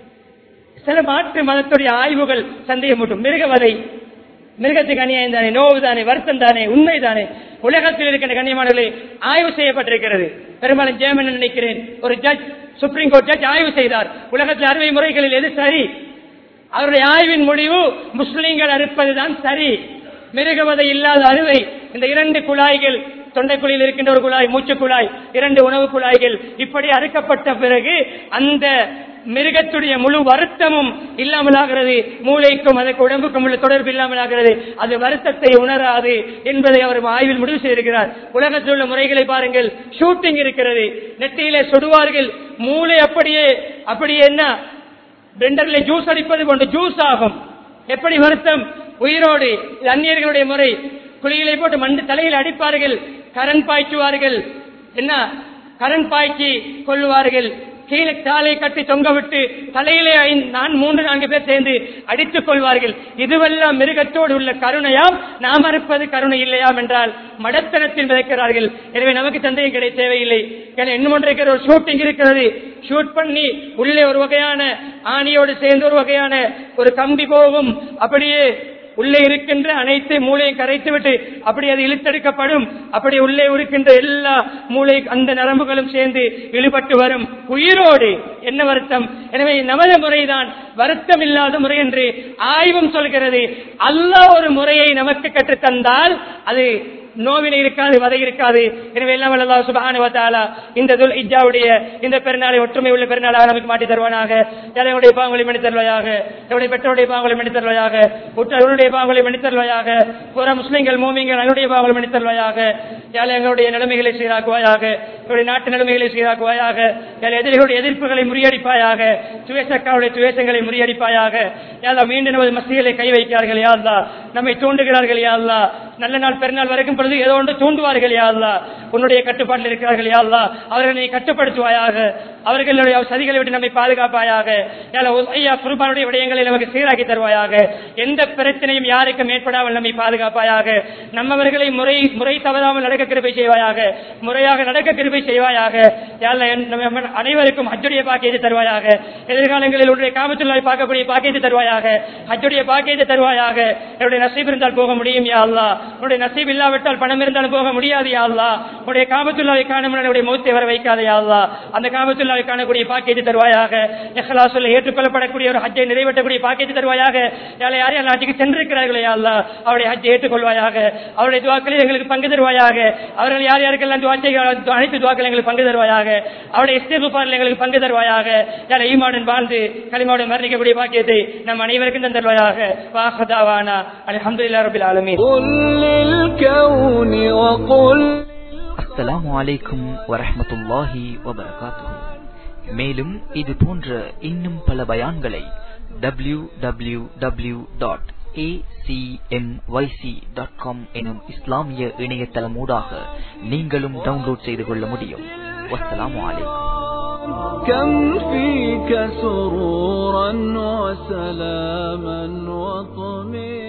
சில மாற்று மதத்துடைய ஆய்வுகள் சந்தேகமூட்டும் மிருகவதை மிருகத்துக்கு அநியாயம் தானே நோவு தானே வருத்தம் தானே உண்மை தானே உலகத்தில் இருக்கின்ற கண்ணியமானவர்களை ஆய்வு செய்யப்பட்டிருக்கிறது பெரும்பாலும் ஜேமன் நினைக்கிறேன் ஒரு ஜட்ஜ் சுப்ரீம் கோர்ட் ஜட்ஜ் ஆய்வு செய்தார் உலகத்தில் அறுவை முறைகளில் எது சரி அவருடைய ஆய்வின் முடிவு முஸ்லிம்கள் அறுப்பதுதான் சரி மிருகவதை இல்லாத அறுவை இந்த இரண்டு குழாய்கள் தொண்டைக்குழியில் இருக்கின்ற ஒரு குழாய் மூச்சு குழாய் இரண்டு உணவு குழாய்கள் இப்படி அறுக்கப்பட்ட பிறகு அந்த மிருகத்துடைய முழு வருத்தமும் இல்லாமலாகிறது மூளைக்கும் அதற்கு உடம்புக்கும் உள்ள தொடர்பு இல்லாமலாகிறது அது வருத்தத்தை உணராது என்பதை அவர் ஆய்வில் முடிவு செய்திருக்கிறார் உலகத்தில் உள்ள முறைகளை பாருங்கள் ஷூட்டிங் இருக்கிறது நெட்டியிலே சுடுவார்கள் மூளை அப்படியே அப்படியே என்ன பிளெண்டர்ல ஜூஸ் அடிப்பது போன்று ஜூஸ் ஆகும் எப்படி வருத்தம் உயிரோடு இது அந்நியர்களுடைய முறை குழியிலே போட்டு மண்டு தலையில் அடிப்பார்கள் கரண் பாய்ச்சுவார்கள் என்ன கரண் பாய்ச்சி கொள்வார்கள் கீழே தாலை கட்டி தொங்க விட்டு தலையிலே ஐந்து- நான் மூன்று நான்கு பேர் சேர்ந்து அடித்துக் கொள்வார்கள் இதுவெல்லாம் மிருகத்தோடு உள்ள கருணையாம் நாம் அறுப்பது கருணை இல்லையாம் என்றால் மடத்தனத்தில் விதைக்கிறார்கள் எனவே நமக்கு சந்தேகம் கிடை தேவையில்லை ஏன்னா இன்னும் ஒன்று இருக்கிற ஒரு ஷூட்டிங் இருக்கிறது ஷூட் பண்ணி உள்ளே ஒரு வகையான ஆணியோடு சேர்ந்து ஒரு வகையான ஒரு கம்பி போகும் அப்படியே உள்ளே இருக்கின்ற அனைத்து மூளையும் கரைத்து விட்டு அப்படி அது இழுத்தெடுக்கப்படும் அப்படி உள்ளே இருக்கின்ற எல்லா மூளை அந்த நரம்புகளும் சேர்ந்து இழுபட்டு வரும் உயிரோடு என்ன வருத்தம் எனவே நமது முறைதான் வருத்தம் இல்லாத முறை என்று ஆய்வும் சொல்கிறது அல்லாஹ் ஒரு முறையை நமக்கு கற்றுத் தந்தால் அது நோவினை இருக்காது வதை இருக்காது எனவே எல்லாம் அல்லா சுபானுவத்தாலா இந்த துல் இஜாவுடைய இந்த பெருநாளை ஒற்றுமை உள்ள பெருநாளாக நமக்கு மாட்டி தருவானாக என்னுடைய பாவங்களை மணி தருவாயாக என்னுடைய பெற்றோருடைய பாவங்களை மணி தருவாயாக உற்றவருடைய பாவங்களை மணி தருவாயாக புற முஸ்லிம்கள் மோமிங்கள் அவருடைய பாவங்களை மணி தருவாயாக யாழ் எங்களுடைய நிலைமைகளை சீராக்குவாயாக எங்களுடைய நாட்டு நிலைமைகளை சீராக்குவாயாக யாழ் எதிரிகளுடைய எதிர்ப்புகளை முறியடிப்பாயாக துவேசக்காவுடைய துவேசங்களை முறியடிப்பாயாக யாழ் மீண்டும் நமது மசிகளை கை வைக்கிறார்கள் யாழ்லா நம்மை தூண்டுகிறார்கள் யாழ்லா நல்ல நாள் பெருநாள் வரைக்கும் பொழுது ஏதோ ஒன்று தூண்டுவார்கள் யாழ்லா உன்னுடைய கட்டுப்பாட்டில் இருக்கிறார்கள் யாழ்லா அவர்களை நீ கட்டுப்படுத்துவாயாக அவர்களுடைய சதிகளை விட்டு நம்மை பாதுகாப்பாயாக யாழ் ஐயா குருபானுடைய விடயங்களை நமக்கு சீராக்கி தருவாயாக எந்த பிரச்சனையும் யாருக்கும் ஏற்படாமல் நம்மை பாதுகாப்பாயாக நம்மவர்களை முறை முறை தவறாமல் நடக்க கிருபை செய்வாயாக முறையாக நடக்க கிருபை செய்வாயாக யாழ் நம்ம அனைவருக்கும் ஹஜ்ஜுடைய பாக்கியத்தை தருவாயாக எதிர்காலங்களில் உன்னுடைய காமத்துள்ளாய் பார்க்கக்கூடிய பாக்கியத்தை தருவாயாக ஹஜ்ஜுடைய பாக்கியத்தை தருவாயாக என்னுடைய நசீப் இருந்தால் போக முடியும் யா அல்லா உன்னுடைய நசீப் இல்லாவிட்டால் பணம் இருந்தாலும் போக முடியாது யா அல்லா உன்னுடைய காமத்துள்ளாவை காணும் என்னுடைய மூத்தை வர வைக்காத யா அல்லா அந்த காமத்துள்ளாவை காணக்கூடிய பாக்கியத்தை தருவாயாக எஹ்லாசுல்ல ஏற்றுக்கொள்ளப்படக்கூடிய ஒரு ஹஜ்ஜை நிறைவேற்றக்கூடிய பாக்கியத்தை தருவாயாக யாரை யார் யார் நாட்டுக்கு சென்றிருக்கிறார்களே யா அல்லா அவருடைய ஹஜ்ஜை ஏற்றுக்கொள்வாயாக அவருடைய துவாக்களில் எங்களுக்கு பங்கு தருவாயாக அவர்கள் யார் யாருக்கெல்லாம் துவா செய்கிறார்களோ அனைத்து துவாக்கள் எங்களுக்கு பங்கு தருவாயாக அவருடைய இஸ்திகுபாரில் எங்களுக்கு பங்கு தருவாயாக யார் ஈமாடன் வாழ்ந்து களிமாவுடன் மரணிக்கக்கூடிய பாக்கியத்தை நம் அனைவருக்கும் தந்தருவாயாக வாஹதாவானா அல்ஹம்துலில்லாஹி ரபில் ஆலமீன் قل للكون وقل அஸ்ஸலாமு அலைக்கும் வரஹ்மத்துல்லாஹி வபரகாத்துஹு மேலும் இது போன்ற இன்னும் பல பயான்களை W W W dot dot com எனும் இஸ்லாமிய இணையதளமூடாக நீங்களும் டவுன்லோட் செய்து கொள்ள முடியும் வஸ்ஸலாமு அலைக்கும் كم فيك سرورا وسلاما وطمئنا